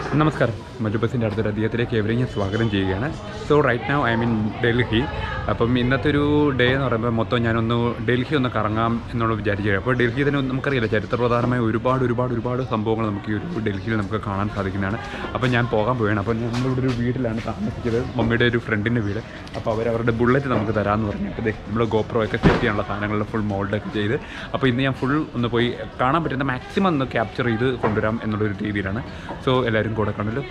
നമസ്കാരം മജുബസിൻ്റെ അടുത്തൊരു അദ്ദേഹത്തിലേക്ക് എവരെയും ഞാൻ സ്വാഗതം ചെയ്യുകയാണ് so right now I mean Delhi അപ്പം ഇന്നത്തെ ഒരു ഡേ എന്ന് പറയുമ്പോൾ മൊത്തം ഞാനൊന്ന് ഡൽഹി ഒന്ന് കറങ്ങാം എന്നുള്ള വിചാരിച്ചു അപ്പോൾ ഡൽഹി തന്നെ നമുക്കറിയില്ല ചരിത്രപ്രധാനമായ ഒരുപാട് ഒരുപാട് ഒരുപാട് സംഭവങ്ങൾ നമുക്ക് ഈ ഒരു ഡൽഹിയിൽ നമുക്ക് കാണാൻ സാധിക്കുന്നതാണ് അപ്പോൾ ഞാൻ പോകാൻ പോവുകയാണ് അപ്പോൾ നമ്മളിവിടെ ഒരു വീട്ടിലാണ് താമസിച്ചത് മമ്മിയുടെ ഒരു ഫ്രണ്ടിൻ്റെ വീട് അപ്പോൾ അവർ അവരുടെ ബുള്ളറ്റ് നമുക്ക് തരാമെന്ന് പറഞ്ഞിട്ട് ദേ നമ്മൾ ഗോപ്രോ ഒക്കെ സെറ്റ് ചെയ്യാനുള്ള സാധനങ്ങളിൽ ഫുൾ മോൾഡൊക്കെ ചെയ്ത് അപ്പോൾ ഇന്ന് ഞാൻ ഫുൾ ഒന്ന് പോയി കാണാൻ പറ്റുന്ന മാക്സിമം ഒന്ന് ക്യാപ്ചർ ചെയ്ത് കൊണ്ടുവരാം എന്നുള്ളൊരു രീതിയിലാണ് സോ എല്ലാവരും കൂടെ കണ്ടല്ലോ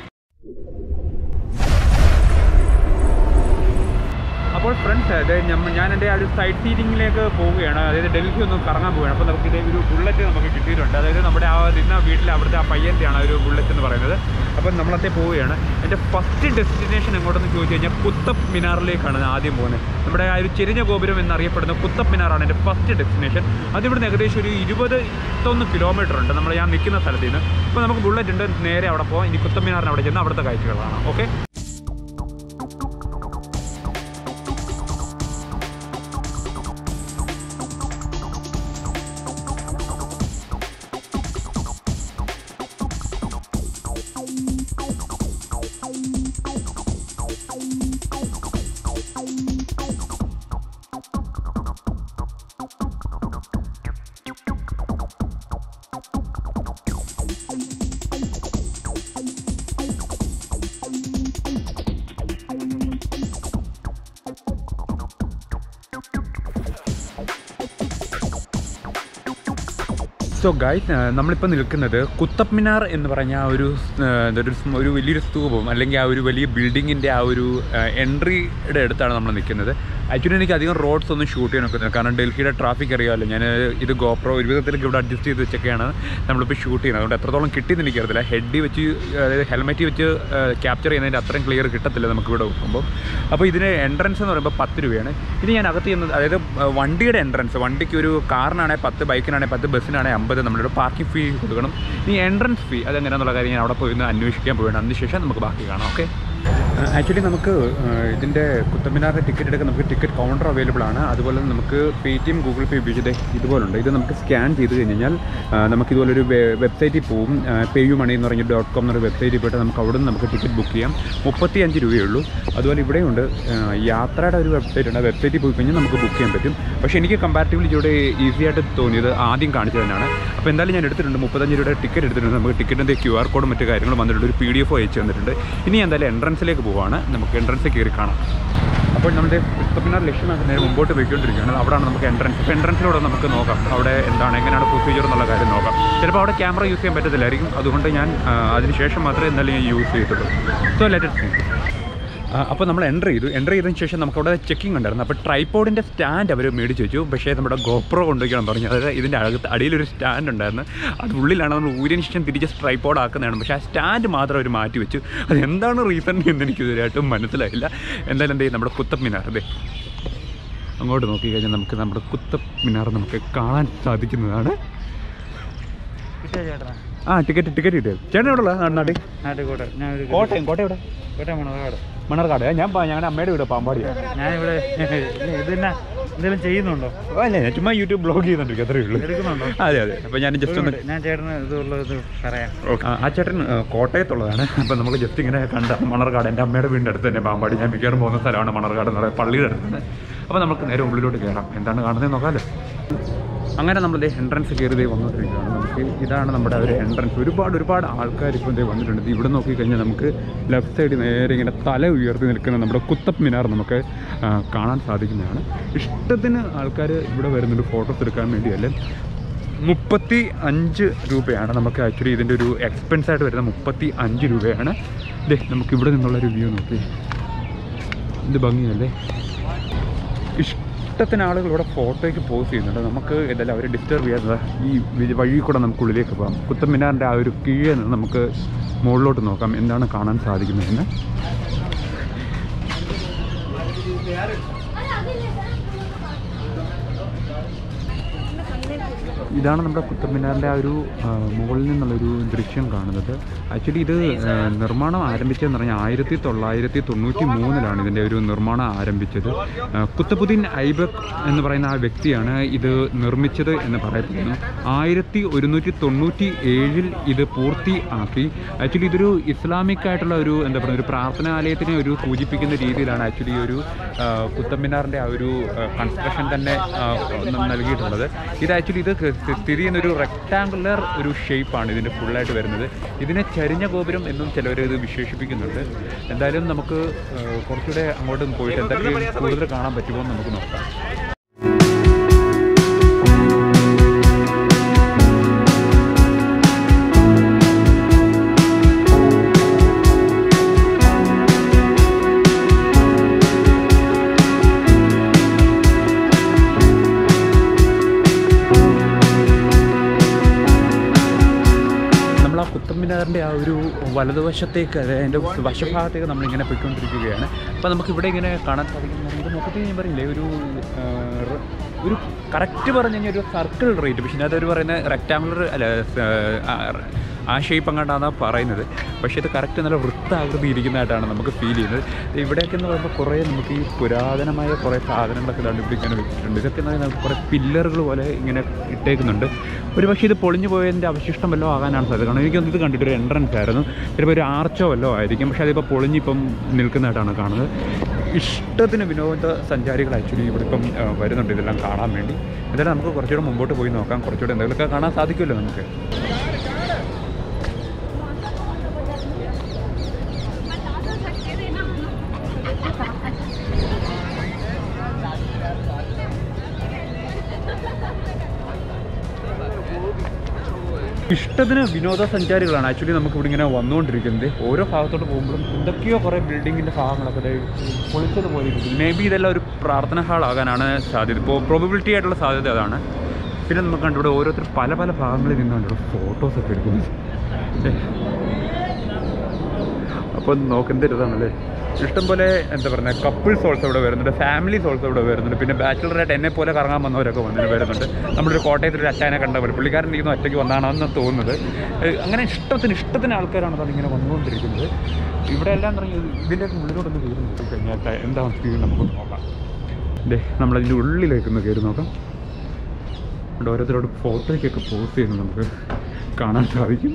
അപ്പോൾ ഫ്രണ്ട്സ് അതായത് ഞമ്മ- ഞാൻ എൻ്റെ ആ ഒരു സൈഡ് സീറ്റിങ്ങിലേക്ക് പോവുകയാണ് അതായത് ഡൽഹി ഒന്ന് കറങ്ങാൻ പോവുകയാണ് അപ്പോൾ നമുക്ക് ഇതേ ഒരു ബുള്ളറ്റ് നമുക്ക് കിട്ടിയിട്ടുണ്ട് അതായത് നമ്മുടെ ആ നിന്ന വീട്ടിൽ അവിടുത്തെ ആ പയ്യൻ്റെയാണ് ആ ഒരു ബുള്ളറ്റ് എന്ന് പറയുന്നത് അപ്പം നമ്മളത്തെ പോവുകയാണ് എൻ്റെ ഫസ്റ്റ് ഡെസ്റ്റിനേഷൻ എങ്ങോട്ടെന്ന് ചോദിച്ചു കഴിഞ്ഞാൽ കുത്തബ് മിനാറിലേക്കാണ് ഞാൻ ആദ്യം പോകുന്നത് നമ്മുടെ ആ ഒരു ചെരിഞ്ഞ ഗോപുരം എന്നറിയപ്പെടുന്ന കുത്തബ് മിനാറാണ് എൻ്റെ ഫസ്റ്റ് ഡെസ്റ്റിനേഷൻ അതിവിടുന്ന് ഏകദേശം ഒരു ഇരുപത് ഇരുപത്തൊന്ന് കിലോമീറ്റർ ഉണ്ട് നമ്മൾ ഞാൻ നിൽക്കുന്ന സ്ഥലത്ത് നിന്ന് അപ്പോൾ നമുക്ക് ബുള്ളറ്റ് ഉണ്ട് നേരെ അവിടെ പോകാം ഇനി കുത്തബ് മിനാറിന് അവിടെ ചെന്ന് അവിടുത്തെ കാഴ്ചകൾ കാണാം ഓക്കെ സോ ഗൈസ് നമ്മളിപ്പോൾ നിൽക്കുന്നത് കുത്തബ് മിനാർ എന്ന് പറഞ്ഞ ആ ഒരു ആ, ഒരു സ് ഒരു വലിയൊരു സ്തൂപം അല്ലെങ്കിൽ ആ ഒരു വലിയ ബിൽഡിങ്ങിൻ്റെ ആ ഒരു എൻട്രിയുടെ അടുത്താണ് നമ്മൾ നിൽക്കുന്നത് ആക്ച്വലി എനിക്ക് അധികം റോഡ്സ് ഒന്നും ഷൂട്ട് ചെയ്യാൻ ഒക്കുന്നില്ല കാരണം ഡൽഹിയുടെ ട്രാഫിക് അറിയാമല്ലോ ഞാൻ ഇത് ഗോപ്രോ ഒരു വിധത്തിലേക്ക് ഇവിടെ അഡ്ജസ്റ്റ് ചെയ്ത് വെച്ചൊക്കെയാണ് നമ്മളിപ്പോൾ ഷൂട്ട് ചെയ്യുന്നത് അതുകൊണ്ട് എത്രത്തോളം കിട്ടിയെന്ന് എനിക്കറിയത്തില്ല ഹെഡ് വെച്ച് അതായത് ഹെൽമെറ്റ് വെച്ച് ക്യാപ്ചർ ചെയ്യുന്നതിൻ്റെ അത്രയും ക്ലിയർ കിട്ടത്തില്ല നമുക്ക് ഇവിടെ വെക്കുമ്പോൾ അപ്പോൾ ഇതിന് എൻട്രൻസ് എന്ന് പറയുമ്പോൾ പത്ത് രൂപയാണ് ഇനി ഞാൻ അകത്ത് ചെയ്യുന്നത് അതായത് ആ, വണ്ടിയുടെ എൻട്രൻസ് വണ്ടിക്ക് ഒരു കാറിനാണെങ്കിൽ പത്ത് ബൈക്കിനാണെങ്കിൽ പത്ത് ബസ്സിനാണെങ്കിൽ അമ്പത് നമ്മളൊരു പാർക്കിംഗ് ഫീ കൊടുക്കണം ഈ എൻട്രൻസ് ഫീ അതെങ്ങനെയാണെന്നുള്ള കാര്യം ഞാൻ അവിടെ പോയി ഒന്ന് അന്വേഷിക്കാൻ പോവുകയാണ് അതിനുശേഷം നമുക്ക് ബാക്കി കാണാം ഓക്കെ ആക്ച്വലി നമുക്ക് ആ, ഇതിൻ്റെ കുത്തമ്പിനാറിൻ്റെ ടിക്കറ്റ് എടുക്കാൻ നമുക്ക് ടിക്കറ്റ് കൗണ്ടർ അവൈലബിൾ ആണ് അതുപോലെ തന്നെ നമുക്ക് Paytm Google Pay ഉപയോഗിച്ചത് ഇതുപോലുണ്ട് ഇത് നമുക്ക് സ്കാൻ ചെയ്ത് കഴിഞ്ഞ് കഴിഞ്ഞാൽ ആ, നമുക്ക് ഇതുപോലൊരു വെബ്സൈറ്റിൽ പോവും പേ യു മണി എന്ന് പറഞ്ഞ ഡോട്ട് കോം എന്നൊരു വെബ്സൈറ്റിൽ പോയിട്ട് നമുക്ക് അവിടെ നിന്ന് നമുക്ക് ടിക്കറ്റ് ബുക്ക് ചെയ്യാം മുപ്പത്തി അഞ്ച് രൂപയേ ഉള്ളൂ അതുപോലെ ഇവിടെയുണ്ട് ആ, യാത്രയുടെ ഒരു വെബ്സൈറ്റ് ഉണ്ട് ആ വെബ്സൈറ്റിൽ പോയി കഴിഞ്ഞാൽ നമുക്ക് ബുക്ക് ചെയ്യാൻ പറ്റും പക്ഷേ എനിക്ക് കമ്പാരിറ്റീവ്ലി ഇവിടെ ഈസി ആയിട്ട് തോന്നിയത് ആദ്യം കാണിച്ചത് തന്നെയാണ് അപ്പോൾ എന്തായാലും ഞാൻ എടുത്തിട്ടുണ്ട് മുപ്പത്തഞ്ച് രൂപയുടെ ടിക്കറ്റ് എടുത്തിട്ടുണ്ട് നമുക്ക് ടിക്കറ്റിൻ്റെ ക്യു ആർ കോഡും മറ്റു കാര്യങ്ങളും വന്നിട്ടുണ്ട് ഒരു പി ഡി എഫ് അയച്ചു തന്നിട്ടുണ്ട് ഇനി എന്തായാലും എൻട്രൻസിലേക്ക് പോവാണ് നമുക്ക് എൻട്രൻസിൽ കയറി കാണാം അപ്പോൾ നമ്മുടെ കുത്തപ്പിനാർ ലക്ഷ്യമാക്കുന്നതിന് മുമ്പോട്ട് പോയിക്കൊണ്ടിരിക്കുകയാണ് അവിടെയാണ് നമുക്ക് എൻട്രൻസ് ഇപ്പോൾ എൻട്രൻസിലൂടെ നമുക്ക് നോക്കാം അവിടെ എന്താണ് എങ്ങനെയാണ് പ്രൊസീജിയർ എന്നുള്ള കാര്യം നോക്കാം ചിലപ്പോൾ അവിടെ ക്യാമറ യൂസ് ചെയ്യാൻ പറ്റത്തില്ലായിരിക്കും അതുകൊണ്ട് ഞാൻ ആ, അതിന് ശേഷം മാത്രമേ എന്തായാലും ഞാൻ യൂസ് ചെയ്തിട്ടുള്ളൂ സോ ലെറ്റ് സീ അപ്പോൾ നമ്മൾ എൻ്റർ ചെയ്തു എൻ്റർ ചെയ്തതിന് ശേഷം നമുക്ക് അവിടെ ചെക്കിംഗ് ഉണ്ടായിരുന്നു അപ്പോൾ ട്രൈപ്പോഡിൻ്റെ സ്റ്റാൻഡ് അവർ മേടിച്ച് വെച്ചു പക്ഷേ നമ്മുടെ ഗോപ്രോ കൊണ്ടുവയ്ക്കണം പറഞ്ഞു അതായത് ഇതിൻ്റെ അകത്ത് അടിയിലൊരു സ്റ്റാൻഡ് ഉണ്ടായിരുന്നു അത് ഉള്ളിലാണ് നമ്മൾ ഊരിന് ശേഷം തിരിച്ച് ട്രൈപ്പോഡ് ആക്കുന്നതാണ് പക്ഷേ ആ സ്റ്റാൻഡ് മാത്രം അവർ മാറ്റി വെച്ചു അത് എന്താണ് റീസൺ എന്ന് എനിക്ക് ഇതുവരെയായിട്ടും മനസ്സിലായില്ല എന്തായാലും എന്ത് ചെയ്യും നമ്മുടെ കുത്തബ് മിനാർ അതെ അങ്ങോട്ട് നോക്കിക്കഴിഞ്ഞാൽ നമുക്ക് നമ്മുടെ കുത്തബ് മിനാർ നമുക്ക് കാണാൻ സാധിക്കുന്നതാണ് കിട്ടിയോ ചേട്ടാ ആ ടിക്കറ്റ് ടിക്കറ്റ് കിട്ടിയത് ചേട്ടൻ എവിടെ ഉള്ള നാട്ടിൽ നാട്ടുകൂടെ ഞാൻ ഒരു കോട്ടയം കോട്ടയം എവിടെ കോട്ടയം മണക്കാട് മണ്ണാർക്കാട് ഞാൻ പ- ഞങ്ങളുടെ അമ്മയുടെ വീട് പാമ്പാടിയാണ് ഞാനിവിടെ ഇത് തന്നെ എന്തെങ്കിലും ചെയ്യുന്നുണ്ടോ അല്ല ഞാൻ ചുമ്മാ യൂട്യൂബ് ബ്ലോഗ് ചെയ്യുന്നുണ്ട് അത്രയേ ഉള്ളൂ എടുക്കുന്നുണ്ടോ അതെ അതെ അപ്പോൾ ഞാൻ ജസ്റ്റ് ഒന്ന് ഞാൻ ചേട്ടന് ഇതുള്ളത് ഇത് പറയാം ആ, ആ ചേട്ടൻ ആ, കോട്ടയത്തുള്ളതാണ് അപ്പോൾ നമുക്ക് ജസ്റ്റ് ഇങ്ങനെ കണ്ട മണർകാട് എൻ്റെ അമ്മയുടെ വീടിൻ്റെ അടുത്ത് തന്നെ പാമ്പാടി ഞാൻ മിക്കവാറും പോകുന്ന സ്ഥലമാണ് മണർകാട് എന്ന് പറയുന്നത് പള്ളിയുടെ അടുത്താണ് അപ്പോൾ നമുക്ക് നേരെ ഉള്ളിലോട്ട് കയറാം എന്താണ് കാണുന്നത് നോക്കാമല്ലോ അങ്ങനെ നമ്മൾ എൻട്രൻസ് കയറി ദേ വന്നുകൊണ്ടിരിക്കുകയാണ് നമുക്ക് ഇതാണ് നമ്മുടെ ഒരു എൻട്രൻസ് ഒരുപാട് ഒരുപാട് ആൾക്കാർ ഇപ്പോൾ ദേ വന്നിട്ടുണ്ട് ദേ ഇവിടെ നോക്കിക്കഴിഞ്ഞാൽ നമുക്ക് ലെഫ്റ്റ് സൈഡിൽ നേരെ ഇങ്ങനെ തല ഉയർത്തി നിൽക്കുന്ന നമ്മുടെ കുത്തബ് മിനാർ നമുക്ക് ആ, കാണാൻ സാധിക്കുന്നതാണ് ഇഷ്ടത്തിന് ആൾക്കാർ ഇവിടെ വരുന്നുണ്ട് ഫോട്ടോസ് എടുക്കാൻ വേണ്ടിയല്ലേ മുപ്പത്തി അഞ്ച് രൂപയാണ് നമുക്ക് ആക്ച്വലി ഇതിൻ്റെ ഒരു എക്സ്പെൻസ് ആയിട്ട് വരുന്ന മുപ്പത്തി അഞ്ച് രൂപയാണ് ദേ നമുക്ക് ഇവിടെ നിന്നുള്ള ഒരു വ്യൂ നോക്കി ഇത് ഭംഗിയല്ലേ ഇഷ്ടത്തിന് ആളുകൾ ഇവിടെ ഫോട്ടോയ്ക്ക് പോസ്റ്റ് ചെയ്യുന്നുണ്ട് നമുക്ക് ഇതല്ല അവരെ ഡിസ്റ്റർബ് ചെയ്യാതെ ഈ വി- വഴി കൂടെ നമുക്ക് ഉള്ളിലേക്ക് പോകാം കുത്തമ്മിനാറിൻ്റെ ആ ഒരു കീഴെ നിന്ന് നമുക്ക് മുകളിലോട്ട് നോക്കാം എന്താണ് കാണാൻ സാധിക്കുന്നതെന്ന് ഇതാണ് നമ്മുടെ കുത്തബ് മിനാറിൻ്റെ ആ ഒരു ആ, മുകളിൽ നിന്നുള്ളൊരു ദൃശ്യം കാണുന്നത് ആക്ച്വലി ഇത് ആ, നിർമ്മാണം ആരംഭിച്ചതെന്ന് പറഞ്ഞാൽ ആയിരത്തി തൊള്ളായിരത്തി തൊണ്ണൂറ്റി മൂന്നിലാണ് ഇതിൻ്റെ ഒരു നിർമ്മാണം ആരംഭിച്ചത് ആ, കുത്തബുദ്ദീൻ ഐബക് എന്ന് പറയുന്ന ആ വ്യക്തിയാണ് ഇത് നിർമ്മിച്ചത് എന്ന് പറയപ്പെടുന്നു ആയിരത്തി ഒരുന്നൂറ്റി തൊണ്ണൂറ്റി ഏഴിൽ ഇത് പൂർത്തിയാക്കി ആക്ച്വലി ഇതൊരു ഇസ്ലാമിക് ആയിട്ടുള്ള ഒരു എന്താ പറയുക ഒരു പ്രാർത്ഥനാലയത്തിനെ ഒരു സൂചിപ്പിക്കുന്ന രീതിയിലാണ് ആക്ച്വലി ഈ ഒരു ആ, കുത്തബ് മിനാറിൻ്റെ ആ ഒരു കൺസ്ട്രക്ഷൻ തന്നെ ആ, ന- നൽകിയിട്ടുള്ളത് ഇത് ആക്ച്വലി ഇത് ക- സ്ഥിതി ചെയ്യുന്ന ഒരു റെക്ടാങ്കുലർ ഒരു ഷേപ്പാണ് ഇതിൻ്റെ ഫുള്ളായിട്ട് വരുന്നത് ഇതിനെ ചരിഞ്ഞ ഗോപുരം എന്നും ചിലവർ ഇത് വിശേഷിപ്പിക്കുന്നുണ്ട് എന്തായാലും നമുക്ക് ആ, കുറച്ചുകൂടെ അങ്ങോട്ട് പോയിട്ട് എന്തൊക്കെ കൂടുതൽ കാണാൻ പറ്റുമോ എന്ന് നമുക്ക് നോക്കാം നമ്മൾ ആ കുത്തമ്മിനാറിൻ്റെ ആ ഒരു വലതുവശത്തേക്ക് അതായത് അതിൻ്റെ വശഭാഗത്തേക്ക് നമ്മളിങ്ങനെ പോയിക്കൊണ്ടിരിക്കുകയാണ് അപ്പോൾ നമുക്ക് ഇവിടെ ഇങ്ങനെ കാണാൻ സാധിക്കുന്നത് ഇത് മൊത്തത്തിൽ ഞാൻ പറയില്ലേ ഒരു ആ, റ്- ഒരു കറക്റ്റ് പറഞ്ഞു കഴിഞ്ഞാൽ ഒരു സർക്കിൾ റേറ്റ് പക്ഷേ അതൊരു പറയുന്ന റെക്റ്റാങ്കുലർ അല്ല ആ, ആ ഷേപ്പ് അങ്ങോട്ടാണ് പറയുന്നത് പക്ഷേ ഇത് കറക്റ്റ് നല്ല വൃത്താകൃതി ഇരിക്കുന്നതായിട്ടാണ് നമുക്ക് ഫീൽ ചെയ്യുന്നത് ഇവിടെയൊക്കെ എന്ന് പറയുമ്പോൾ കുറേ നമുക്ക് ഈ പുരാതനമായ കുറേ സാധനങ്ങളൊക്കെ ഇതാണ്ട് ഇവിടെ ഇങ്ങനെ വെച്ചിട്ടുണ്ട് ഇതൊക്കെ എന്ന് പറഞ്ഞാൽ നമുക്ക് കുറേ പില്ലറുകൾ പോലെ ഇങ്ങനെ ഇട്ടേക്കുന്നുണ്ട് ഒരു പക്ഷേ ഇത് പൊളിഞ്ഞു പോയതിൻ്റെ അവശിഷ്ടം വല്ലതും ആകാനാണ് സാധ്യത കാരണം എനിക്കൊന്ന് ഇത് കണ്ടിട്ട് ഒരു എൻട്രൻസ് ആയിരുന്നു ചിലപ്പോൾ ഒരു ആർച്ചോ വല്ലോ ആയിരിക്കും പക്ഷേ അതിപ്പോൾ പൊളിഞ്ഞിപ്പം നിൽക്കുന്നതായിട്ടാണ് കാണുന്നത് ഇഷ്ടത്തിന് വിനോദ സഞ്ചാരികൾ ആക്ച്വലി ഇവിടെ ഇപ്പം ആ, വരുന്നുണ്ട് ഇതെല്ലാം കാണാൻ വേണ്ടി എന്തായാലും നമുക്ക് കുറച്ചുകൂടെ മുമ്പോട്ട് പോയി നോക്കാം കുറച്ചുകൂടെ എന്തെങ്കിലുമൊക്കെ കാണാൻ സാധിക്കുമല്ലോ നമുക്ക് ഇഷ്ടത്തിന് വിനോദസഞ്ചാരികളാണ് ആക്ച്വലി നമുക്ക് ഇവിടെ ഇങ്ങനെ വന്നുകൊണ്ടിരിക്കുന്നത് ഓരോ ഭാഗത്തോട്ട് പോകുമ്പോഴും എന്തൊക്കെയോ കുറേ ബിൽഡിങ്ങിൻ്റെ ഭാഗങ്ങളൊക്കെ ദേ പൊളിച്ചതുപോലെ ഇരിക്കും മേ ബി ഇതെല്ലാം ഒരു പ്രാർത്ഥന ഹാളാകാനാണ് സാധ്യത ഇപ്പോൾ പ്രോബിലിറ്റി ആയിട്ടുള്ള സാധ്യത അതാണ് പിന്നെ നമുക്ക് കണ്ടു ഇവിടെ ഓരോരുത്തർ പല പല ഭാഗങ്ങളിൽ നിന്നുകൊണ്ട് ഇവിടെ ഫോട്ടോസൊക്കെ എടുക്കുന്നത് ഏ. അപ്പോൾ നോക്കേണ്ട ഇതാണല്ലേ ഇഷ്ടംപോലെ എന്താ പറയുക കപ്പിൾസ് ഓൾസോ ഇവിടെ വരുന്നുണ്ട് ഫാമിലീസ് ഓൾസോ ഇവിടെ വരുന്നുണ്ട് പിന്നെ ബാച്ചിലറായിട്ട് എന്നെ പോലെ കറങ്ങാൻ വന്നവരൊക്കെ വന്നിട്ട് വരുന്നുണ്ട് നമ്മളൊരു കോട്ടയത്തിൽ ഒരു അച്ചായനെ കണ്ട പോലെ പുള്ളിക്കാരൻ ഇരിക്കുന്ന ഒറ്റയ്ക്ക് വന്നാണെന്ന് തോന്നുന്നത് ഏഹ് അങ്ങനെ ഇഷ്ടത്തിന് ഇഷ്ടത്തിന് ആൾക്കാരാണ് അതാണ് ഇങ്ങനെ വന്നുകൊണ്ടിരിക്കുന്നത് ഇവിടെ എല്ലാം തുടങ്ങി ഇതിൻ്റെ ഉള്ളിലോട്ടൊന്ന് കയറി നോക്കി കഴിഞ്ഞാൽ ത- എന്താണ് സ്ഥിതി നമുക്ക് നോക്കാം ദേ നമ്മളതിൻ്റെ ഉള്ളിലേക്കൊന്ന് കയറി നോക്കാം ഇവിടെ ഓരോരുത്തരോട് ഫോട്ടോയ്ക്കൊക്കെ പോസ്റ്റ് ചെയ്യുന്നത് നമുക്ക് കാണാൻ സാധിക്കും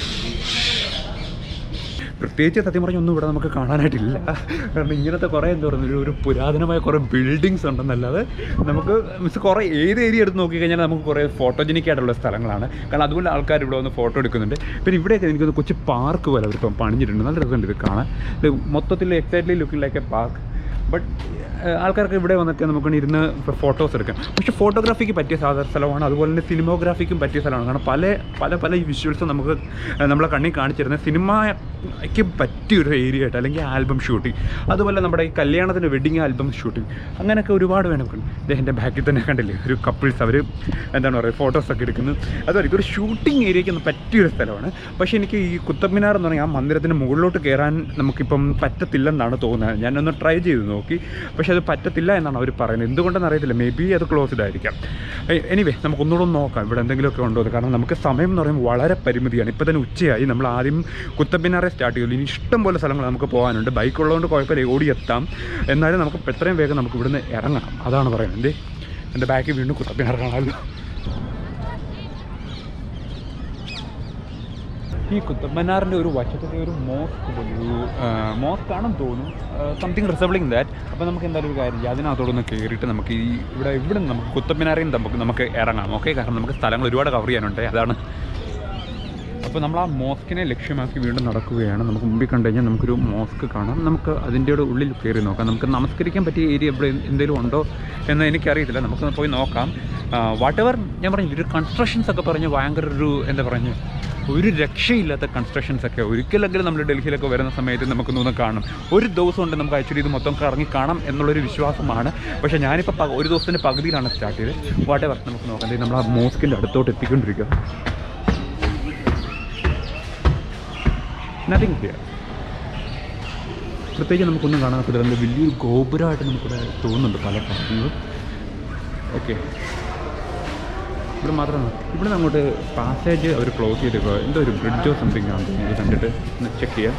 പ്രത്യേകിച്ച് സത്യം പറഞ്ഞ ഒന്നും ഇവിടെ നമുക്ക് കാണാനായിട്ടില്ല കാരണം ഇങ്ങനത്തെ കുറേ എന്താ പറയുക ഒരു- ഒരു പുരാതനമായ കുറേ ബിൽഡിങ്സ് ഉണ്ടെന്നല്ലാതെ നമുക്ക് മീൻസ് കുറേ ഏത് ഏരിയ എടുത്ത് നോക്കിക്കഴിഞ്ഞാൽ നമുക്ക് കുറേ ഫോട്ടോജനിക് ആയിട്ടുള്ള സ്ഥലങ്ങളാണ് കാരണം അതുകൊണ്ട് ആൾക്കാർ ഇവിടെ വന്ന് ഫോട്ടോ എടുക്കുന്നുണ്ട് പിന്നെ ഇവിടെയൊക്കെ എനിക്കൊന്ന് കൊച്ചു പാർക്ക് പോലെ അവരിപ്പം പണിഞ്ഞിട്ടുണ്ട് നല്ല രസമുണ്ട് ഇത് കാണാൻ ഇത് മൊത്തത്തിൽ exactly looking like a park but ആൾക്കാർക്ക് ഇവിടെ വന്നൊക്കെ നമുക്ക് ഇരുന്ന് ഫോട്ടോസ് എടുക്കാം പക്ഷേ ഫോട്ടോഗ്രാഫിക്ക് പറ്റിയ സാധാരണ സ്ഥലമാണ് അതുപോലെ തന്നെ സിനിമോഗ്രാഫിക്കും പറ്റിയ സ്ഥലമാണ് കാരണം പല പല പല ഈ വിഷ്വൽസും നമുക്ക് ഏഹ്, നമ്മളെ കണ്ണിൽ കാണിച്ചിരുന്ന സിനിമയ്ക്ക് പറ്റിയൊരു ഏരിയ ആയിട്ട് അല്ലെങ്കിൽ ആൽബം ഷൂട്ടിംഗ് അതുപോലെ നമ്മുടെ ഈ കല്യാണത്തിൻ്റെ വെഡിങ് ആൽബം ഷൂട്ടിംഗ് അങ്ങനെയൊക്കെ ഒരുപാട് വേണം ഇദ്ദേഹത്തിൻ്റെ ബാക്കിൽ തന്നെ കണ്ടില്ലേ ഒരു കപ്പിൾസ് അവർ എന്താണ് പറയുക ഫോട്ടോസൊക്കെ എടുക്കുന്നത് അതുപോലെ ഇതൊരു ഷൂട്ടിംഗ് ഏരിയയ്ക്ക് ഒന്ന് പറ്റിയൊരു സ്ഥലമാണ് പക്ഷേ എനിക്ക് ഈ കുത്തബ് മിനാർ എന്ന് പറഞ്ഞാൽ ആ മന്ദിരത്തിന് മുകളിലോട്ട് കയറാൻ നമുക്കിപ്പം പറ്റത്തില്ലെന്നാണ് തോന്നുന്നത് ഞാനൊന്ന് ട്രൈ ചെയ്ത് നോക്കി പക്ഷേ അത് പറ്റത്തില്ല എന്നാണ് അവർ പറയുന്നത് എന്തുകൊണ്ടെന്ന് അറിയത്തില്ല മേ ബി അത് ക്ലോസ്ഡ് ആയിരിക്കാം എനിവേ നമുക്ക് ഒന്നുകൂടെ ഒന്ന് നോക്കാം ഇവിടെ എന്തെങ്കിലുമൊക്കെ ഉണ്ടോ എന്ന് കാരണം നമുക്ക് സമയം എന്ന് പറയുമ്പോൾ വളരെ പരിമിതിയാണ് ഇപ്പോൾ തന്നെ ഉച്ചയായി നമ്മൾ ആദ്യം കുത്തബ് മിനാറെ സ്റ്റാർട്ട് ചെയ്തു ഇനി ഇഷ്ടം പോലെ സ്ഥലങ്ങൾ നമുക്ക് പോകാനുണ്ട് ബൈക്ക് ഉള്ളതുകൊണ്ട് കുഴപ്പമില്ല ഓടിയെത്താം എന്നാലും നമുക്ക് എത്രയും വേഗം നമുക്ക് ഇവിടുന്ന് ഇറങ്ങണം അതാണ് പറയുന്നത് എന്തേ എൻ്റെ ബാക്കിൽ വീണ്ടും കുത്തബ് മിനാർ കാണാമല്ലോ ഈ കുത്തബ്മനാറിൻ്റെ ഒരു വശത്തൊക്കെ ഒരു മോസ്ക് പോലെ ഒരു മോസ്ക് ആണെന്ന് തോന്നുന്നു സംതിങ് റിസംബ്ലിങ് ദാറ്റ് അപ്പോൾ നമുക്ക് എന്തായാലും ഒരു കാര്യം ചെയ്യാം അതിനകത്തോടെ ഒന്ന് കയറിയിട്ട് നമുക്ക് ഈ ഇവിടെ ഇവിടെ നിന്ന് നമുക്ക് കുത്തബ്മിനാറിൽ നമുക്ക് നമുക്ക് ഇറങ്ങാം ഓക്കെ കാരണം നമുക്ക് സ്ഥലങ്ങൾ ഒരുപാട് കവർ ചെയ്യാനുണ്ട് അതാണ് അപ്പോൾ നമ്മൾ ആ മോസ്കിനെ ലക്ഷ്യമാക്കി വീണ്ടും നടക്കുകയാണ് നമുക്ക് മുമ്പിൽ കണ്ടു കഴിഞ്ഞാൽ നമുക്കൊരു മോസ്ക് കാണാം നമുക്ക് അതിൻ്റെ കൂടെ ഉള്ളിൽ കയറി നോക്കാം നമുക്ക് നമസ്കരിക്കാൻ പറ്റിയ ഏരിയ ഇവിടെ എന്തെങ്കിലും ഉണ്ടോ എന്ന് എനിക്കറിയത്തില്ല നമുക്ക് പോയി നോക്കാം വാട്ട് എവർ ഞാൻ പറഞ്ഞു ഒരു കൺസ്ട്രക്ഷൻസ് ഒക്കെ പറഞ്ഞ് ഭയങ്കര ഒരു എന്താ പറഞ്ഞു ഒരു രക്ഷയില്ലാത്ത കൺസ്ട്രക്ഷൻസ് ഒക്കെ ഒരിക്കലെങ്കിലും നമ്മൾ ഡൽഹിയിലൊക്കെ വരുന്ന സമയത്ത് നമുക്ക് ഒന്ന് കാണും ഒരു ദിവസം കൊണ്ട് നമുക്ക് ആക്ച്വലി ഇത് മൊത്തം കറങ്ങി കാണാം എന്നുള്ളൊരു വിശ്വാസമാണ് പക്ഷേ ഞാനിപ്പോൾ പ- ഒരു ദിവസത്തിൻ്റെ പകുതിയിലാണ് സ്റ്റാർട്ട് ചെയ്തത് വാട്ട് എവർ നമുക്ക് നോക്കാം ദേ നമ്മൾ ആ മോസ്കിൻ്റെ അടുത്തോട്ട് എത്തിക്കൊണ്ടിരിക്കുക നത്തിങ് ഹിയർ പ്രത്യേകിച്ച് നമുക്കൊന്നും കാണാൻ പറ്റില്ല നമുക്ക് വലിയൊരു ഗോപുരമായിട്ട് നമുക്കിവിടെ തോന്നുന്നുണ്ട് പല ഭാഗങ്ങളും ഓക്കെ ഇവിടെ മാത്രം ഇവിടെ അങ്ങോട്ട് പാസേജ് അവർ ക്ലോസ് ചെയ്തേക്കുക എന്തോ ഒരു ബ്രിഡ്ജോ സംതിങ് ആണ് ഇത് കണ്ടിട്ട് ഒന്ന് ചെക്ക് ചെയ്യാം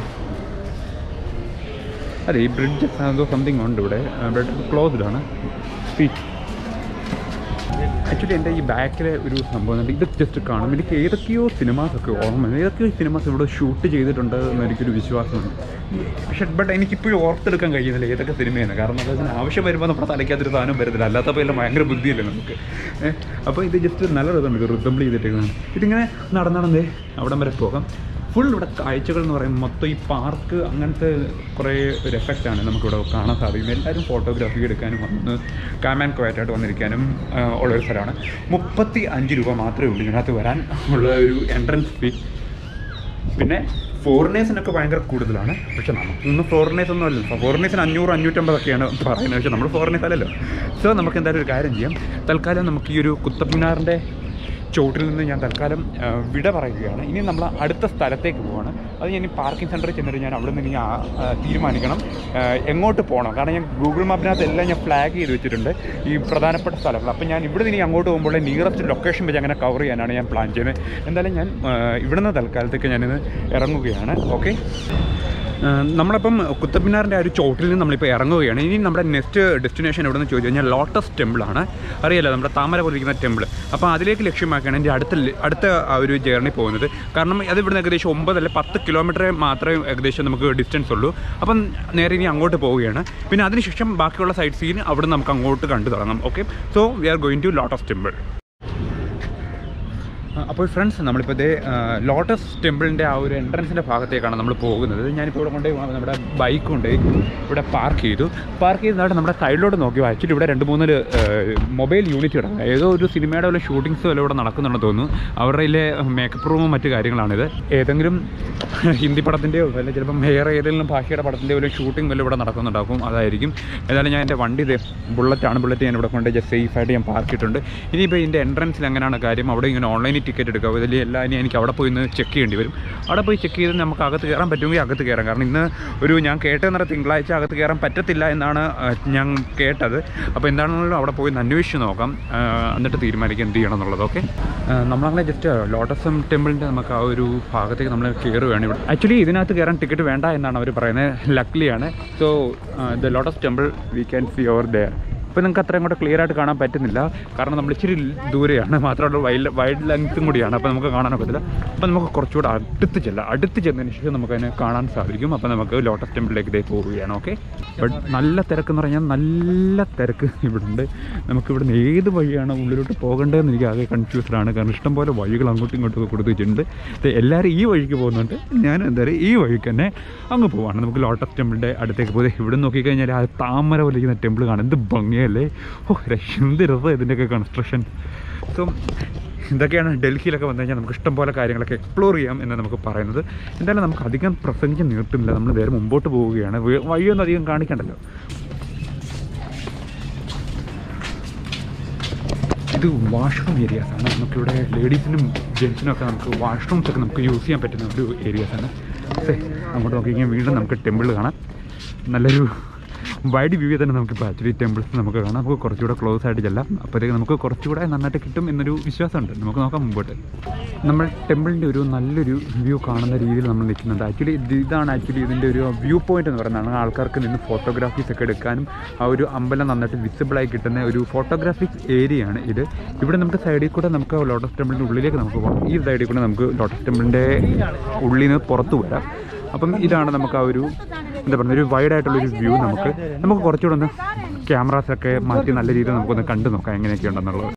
അതെ ഈ ബ്രിഡ്ജ് എന്തോ സംതിങ് ഉണ്ട് ഇവിടെ ബട്ട് ക്ലോസ്ഡ് ആണ് സ്പീച്ച് ആക്ച്വലി എൻ്റെ ഈ ബാക്കിലെ ഒരു സംഭവം ഉണ്ട് ഇത് ജസ്റ്റ് കാണും എനിക്ക് ഏതൊക്കെയോ സിനിമാസൊക്കെ ഓർമ്മ വരുന്നു. ഏതൊക്കെയോ സിനിമാസ് ഇവിടെ ഷൂട്ട് ചെയ്തിട്ടുണ്ട് എന്ന് എനിക്കൊരു വിശ്വാസമുണ്ട് പക്ഷെ ബട്ട് എനിക്കിപ്പോഴും ഓർത്തെടുക്കാൻ കഴിയുന്നില്ല ഏതൊക്കെ സിനിമയാണ് കാരണം അതിന് ആവശ്യം വരുമ്പോൾ നമ്മുടെ തലയ്ക്കകത്തൊരു സാധനം വരുന്നില്ല അല്ലാത്തപ്പോൾ എല്ലാം ഭയങ്കര ബുദ്ധിയല്ലേ നമുക്ക് ഏഹ് അപ്പോൾ ഇത് ജസ്റ്റ് നല്ല റിതം റിതംബിൾ ചെയ്തിട്ടേക്കാണ് ഇതിങ്ങനെ നടന്നടന്നേ അവിടം വരെ പോകാം ഫുൾ ഇവിടെ കാഴ്ചകൾ എന്ന് പറയുമ്പോൾ മൊത്തം ഈ പാർക്ക് അങ്ങനത്തെ കുറേ ഒരു എഫക്റ്റാണ് നമുക്കിവിടെ കാണാൻ സാധിക്കുന്നത് എല്ലാവരും ഫോട്ടോഗ്രാഫി എടുക്കാനും വന്ന് കാമാൻ ക്വയറ്റായിട്ട് വന്നിരിക്കാനും ആ, ഉള്ളൊരു സ്ഥലമാണ് മുപ്പത്തി അഞ്ച് രൂപ മാത്രമേ ഉള്ളൂ ഇതിനകത്ത് വരാൻ ഉള്ള ഒരു എൻട്രൻസ് ഫീ പിന്നെ ഫോറിനേഴ്സിനൊക്കെ ഭയങ്കര കൂടുതലാണ് പക്ഷെ നമുക്കൊന്നും ഫോറിനേഴ്സ് ഒന്നും അല്ലല്ലോ ഫോറിനേഴ്സിന് അഞ്ഞൂറ് അഞ്ഞൂറ്റമ്പതൊക്കെയാണ് പറയുന്നത് പക്ഷേ നമ്മൾ ഫോറിനേഴ്സ് അല്ലല്ലോ സോ നമുക്ക് എന്തായാലും ഒരു കാര്യം ചെയ്യാം തൽക്കാലം നമുക്ക് ഈ ഒരു കുത്തബ്മിനാറിൻ്റെ ചോട്ടിൽ നിന്ന് ഞാൻ തൽക്കാലം ആ, വിട പറയുകയാണ് ഇനി നമ്മൾ അടുത്ത സ്ഥലത്തേക്ക് പോവാണ് അത് ഞാൻ ഈ പാർക്കിംഗ് സെൻറ്ററിൽ ചെന്നിട്ട് ഞാൻ അവിടെ നിന്ന് ഇനി ആ- ആ, തീരുമാനിക്കണം ആ, എങ്ങോട്ട് പോകണം കാരണം ഞാൻ ഗൂഗിൾ മാപ്പിനകത്ത് എല്ലാം ഞാൻ ഫ്ലാഗ് ചെയ്ത് വെച്ചിട്ടുണ്ട് ഈ പ്രധാനപ്പെട്ട സ്ഥലങ്ങൾ അപ്പോൾ ഞാൻ ഇവിടെ നിന്ന് ഇനി അങ്ങോട്ട് പോകുമ്പോൾ നിയറസ്റ്റ് ലൊക്കേഷൻ വെച്ച് അങ്ങനെ കവർ ചെയ്യാനാണ് ഞാൻ പ്ലാൻ ചെയ്യുന്നത് എന്തായാലും ഞാൻ ആ, ഇവിടുന്ന് തൽക്കാലത്തേക്ക് ഞാനിന്ന് ഇറങ്ങുകയാണ് ഓക്കെ നമ്മളിപ്പം കുത്തബ്മിനാറിൻ്റെ ആ ഒരു ചോട്ടിൽ നിന്ന് നമ്മളിപ്പോൾ ഇറങ്ങുകയാണ് ഇനി നമ്മുടെ നെക്സ്റ്റ് ഡെസ്റ്റിനേഷൻ എവിടെ നിന്ന് ചോദിച്ചു കഴിഞ്ഞാൽ ലോട്ടസ് ടെമ്പിളാണ് അറിയാലോ നമ്മുടെ താമര പോലെ ഇരിക്കുന്ന ടെമ്പിൾ അപ്പോൾ അതിലേക്ക് ലക്ഷ്യമാക്കിയാണ് എൻ്റെ അടുത്ത ല- അടുത്ത ആ ഒരു ജേർണി പോകുന്നത് കാരണം അത് ഇവിടുന്ന് ഏകദേശം ഒമ്പത് അല്ലെ പത്ത് കിലോമീറ്റർ മാത്രമേ ഏകദേശം നമുക്ക് ഡിസ്റ്റൻസ് ഉള്ളൂ അപ്പം നേരെ ഇനി അങ്ങോട്ട് പോവുകയാണ് പിന്നെ അതിനുശേഷം ബാക്കിയുള്ള സൈഡ് സീൻ അവിടെ നമുക്ക് അങ്ങോട്ട് കണ്ടു തുടങ്ങാം okay so we are going to Lotus Temple ആ, അപ്പോൾ ഫ്രണ്ട്സ് നമ്മളിപ്പോൾ ഇതേ ലോട്ടസ് ടെമ്പിളിൻ്റെ ആ ഒരു എൻട്രൻസിൻ്റെ ഭാഗത്തേക്കാണ് നമ്മൾ പോകുന്നത് ഞാനിപ്പോൾ ഇവിടെ കൊണ്ടുപോയി വ- നമ്മുടെ ബൈക്ക് കൊണ്ടുപോയി ഇവിടെ പാർക്ക് ചെയ്തു പാർക്ക് ചെയ്തതായിട്ട് നമ്മുടെ സൈഡിലോട്ട് നോക്കി ആക്ച്വലി ഇവിടെ രണ്ട് മൂന്ന് മൊബൈൽ യൂണിറ്റ് കിടക്കുക ഏതോ ഒരു സിനിമയുടെ വല്ല ഷൂട്ടിങ്സ് വല്ല ഇവിടെ നടക്കുന്നുണ്ടെന്ന് തോന്നുന്നു അവരുടെ മേക്കപ്പ് റൂമും മറ്റു കാര്യങ്ങളാണിത് ഏതെങ്കിലും ഹിന്ദി പടത്തിൻ്റെയോ അല്ല ചിലപ്പം വേറെ ഏതെങ്കിലും ഭാഷയുടെ പടത്തിൻ്റെ വല്ല ഷൂട്ടിംഗ് വല്ല ഇവിടെ നടക്കുന്നുണ്ടാക്കും അതായിരിക്കും ഏതായാലും ഞാൻ എൻ്റെ വണ്ടി ഇത് ബുള്ളറ്റാണ് ബുള്ളറ്റ് ഞാൻ ഇവിടെ കൊണ്ട് ജസ്റ്റ് സേഫായിട്ട് ഞാൻ പാർക്ക് ചെയ്തിട്ടുണ്ട് ഇനിയിപ്പോൾ ഇതിൻ്റെ എൻട്രൻസിൽ എങ്ങനെയാണ് കാര്യം അവിടെ ഇങ്ങനെ ഓൺലൈനിൽ ടിക്കറ്റ് എടുക്കുക ഇതിൽ എല്ലാം ഇനി എനിക്ക് അവിടെ പോയി ഇന്ന് ചെക്ക് ചെയ്യേണ്ടി വരും അവിടെ പോയി ചെക്ക് ചെയ്ത് നമുക്ക് അകത്ത് കയറാൻ പറ്റുമെങ്കിൽ അകത്ത് കയറാം കാരണം ഇന്ന് ഒരു ഞാൻ കേട്ടെന്ന് തിങ്കളാഴ്ച അകത്ത് കയറാൻ പറ്റത്തില്ല എന്നാണ് ആ, ഞാൻ കേട്ടത് അപ്പോൾ എന്താണെന്നുള്ളത് അവിടെ പോയി ഒന്ന് അന്വേഷിച്ച് നോക്കാം ആ, എന്നിട്ട് തീരുമാനിക്കാം എന്ത് ചെയ്യണം എന്നുള്ളത് ഓക്കെ നമ്മളങ്ങനെ ജസ്റ്റ് ലോട്ടസ് ടെമ്പിളിൻ്റെ നമുക്ക് ആ ഒരു ഭാഗത്തേക്ക് നമ്മൾ കയറുകയാണ് ഇവിടെ ആക്ച്വലി ഇതിനകത്ത് കയറാൻ ടിക്കറ്റ് വേണ്ട എന്നാണ് അവർ പറയുന്നത് ലക്ലിയാണ് so the Lotus Temple we can see over there ഇപ്പോൾ നിങ്ങൾക്ക് അത്രയും കൂടെ ക്ലിയർ ആയിട്ട് കാണാൻ പറ്റുന്നില്ല കാരണം നമ്മൾ ഇച്ചിരി ദൂരെയാണ് മാത്രമല്ല വൈൽഡ് വൈൽഡ് ലെങ്ത്തും കൂടിയാണ് അപ്പോൾ നമുക്ക് കാണാൻ പറ്റില്ല അപ്പോൾ നമുക്ക് കുറച്ചുകൂടെ അടുത്ത് ചെല്ലാം അടുത്ത് ചെന്നതിന് ശേഷം നമുക്ക് അതിനെ കാണാൻ സാധിക്കും അപ്പോൾ നമുക്ക് ലോട്ടസ് ടെമ്പിളിലേക്ക് ഇതേ പോവുകയാണ് ഓക്കെ ബട്ട് നല്ല തിരക്കെന്ന് പറഞ്ഞാൽ നല്ല തിരക്ക് ഇവിടെ ഉണ്ട് നമുക്ക് ഇവിടുന്ന് ഏത് വഴിയാണ് ഉള്ളിലോട്ട് പോകേണ്ടതെന്ന് എനിക്ക് ആകെ കൺഫ്യൂസ്ഡ് ആണ് കാരണം ഇഷ്ടംപോലെ വഴികൾ അങ്ങോട്ടും ഇങ്ങോട്ടും ഒക്കെ കൊടുത്ത് വെച്ചിട്ടുണ്ട് ദേ എല്ലാവരും ഈ വഴിക്ക് പോകുന്നുണ്ട് ഞാൻ എന്തായാലും ഈ വഴിക്ക് തന്നെ അങ്ങ് പോവാണ് നമുക്ക് ലോട്ടസ് ടെമ്പിളിൻ്റെ അടുത്തേക്ക് പോയി ഇവിടെ നോക്കിക്കഴിഞ്ഞാൽ ആ താമര വലിക്കുന്ന ടെമ്പിൾ കാണാം എന്ത് ഭംഗിയല്ലേ ഓ രക്ഷ എന്ത് രസം ഇതിൻ്റെയൊക്കെ കൺസ്ട്രക്ഷൻ സോ ഇതൊക്കെയാണ് ഡൽഹിയിലൊക്കെ വന്നു കഴിഞ്ഞാൽ നമുക്ക് ഇഷ്ടംപോലെ കാര്യങ്ങളൊക്കെ എക്സ്പ്ലോർ ചെയ്യാം എന്ന് നമുക്ക് പറയുന്നത് എന്തായാലും നമുക്ക് അധികം പ്രസംഗിച്ച് നീട്ടുന്നില്ല നമ്മൾ നേരെ മുമ്പോട്ട് പോവുകയാണ് വേ- വഴിയൊന്നും അധികം കാണിക്കണ്ടല്ലോ ഇത് വാഷ്റൂം ഏരിയാസ് ആണ് നമുക്കിവിടെ ലേഡീസിനും ജെൻസിനും ഒക്കെ നമുക്ക് വാഷ്റൂംസ് ഒക്കെ നമുക്ക് യൂസ് ചെയ്യാൻ പറ്റുന്ന ഒരു ഏരിയാസ് ആണ് സേ അങ്ങോട്ട് നോക്കിക്കഴിഞ്ഞാൽ വീണ്ടും നമുക്ക് ടെമ്പിൾ കാണാം നല്ലൊരു വൈഡ് വ്യൂ തന്നെ നമുക്കിപ്പോൾ ആക്ച്വലി ടെമ്പിൾസ് നമുക്ക് കാണാം നമുക്ക് കുറച്ചുകൂടെ ക്ലോസ് ആയിട്ട് ചെല്ലാം അപ്പോഴത്തേക്ക് നമുക്ക് കുറച്ചുകൂടെ നന്നായിട്ട് കിട്ടും എന്നൊരു വിശ്വാസമുണ്ട് നമുക്ക് നോക്കാം മുമ്പോട്ട് നമ്മൾ ടെമ്പിളിൻ്റെ ഒരു നല്ലൊരു വ്യൂ കാണുന്ന രീതിയിൽ നമ്മൾ നിൽക്കുന്നുണ്ട് ആക്ച്വലി ഇതാണ് ആക്ച്വലി ഇതിൻ്റെ ഒരു വ്യൂ പോയിന്റ് എന്ന് പറയുന്നതാണ് ആൾക്കാർക്ക് നിന്ന് ഫോട്ടോഗ്രാഫീസ് ഒക്കെ എടുക്കാനും ആ ഒരു അമ്പലം നന്നായിട്ട് വിസിബിളായി കിട്ടുന്ന ഒരു ഫോട്ടോഗ്രാഫിക് ഏരിയ ആണ് ഇത് ഇവിടെ നമുക്ക് സൈഡിൽ കൂടെ നമുക്ക് ലോട്ടസ് ടെമ്പിളിൻ്റെ ഉള്ളിലേക്ക് നമുക്ക് പോകാം ഈ സൈഡിൽ കൂടെ നമുക്ക് ലോട്ടസ് ടെമ്പിളിൻ്റെ ഉള്ളിൽ നിന്ന് പുറത്ത് വരാം അപ്പം ഇതാണ് നമുക്ക് ആ ഒരു എന്താ പറയുക ഒരു വൈഡ് ആയിട്ടുള്ള ഒരു വ്യൂ നമുക്ക് നമുക്ക് കുറച്ചുകൂടെ ഒന്ന് ക്യാമറാസൊക്കെ മാറ്റി നല്ല രീതിയിൽ നമുക്കൊന്ന് കണ്ടു നോക്കാം എങ്ങനെയൊക്കെ ഉണ്ടെന്നുള്ളത്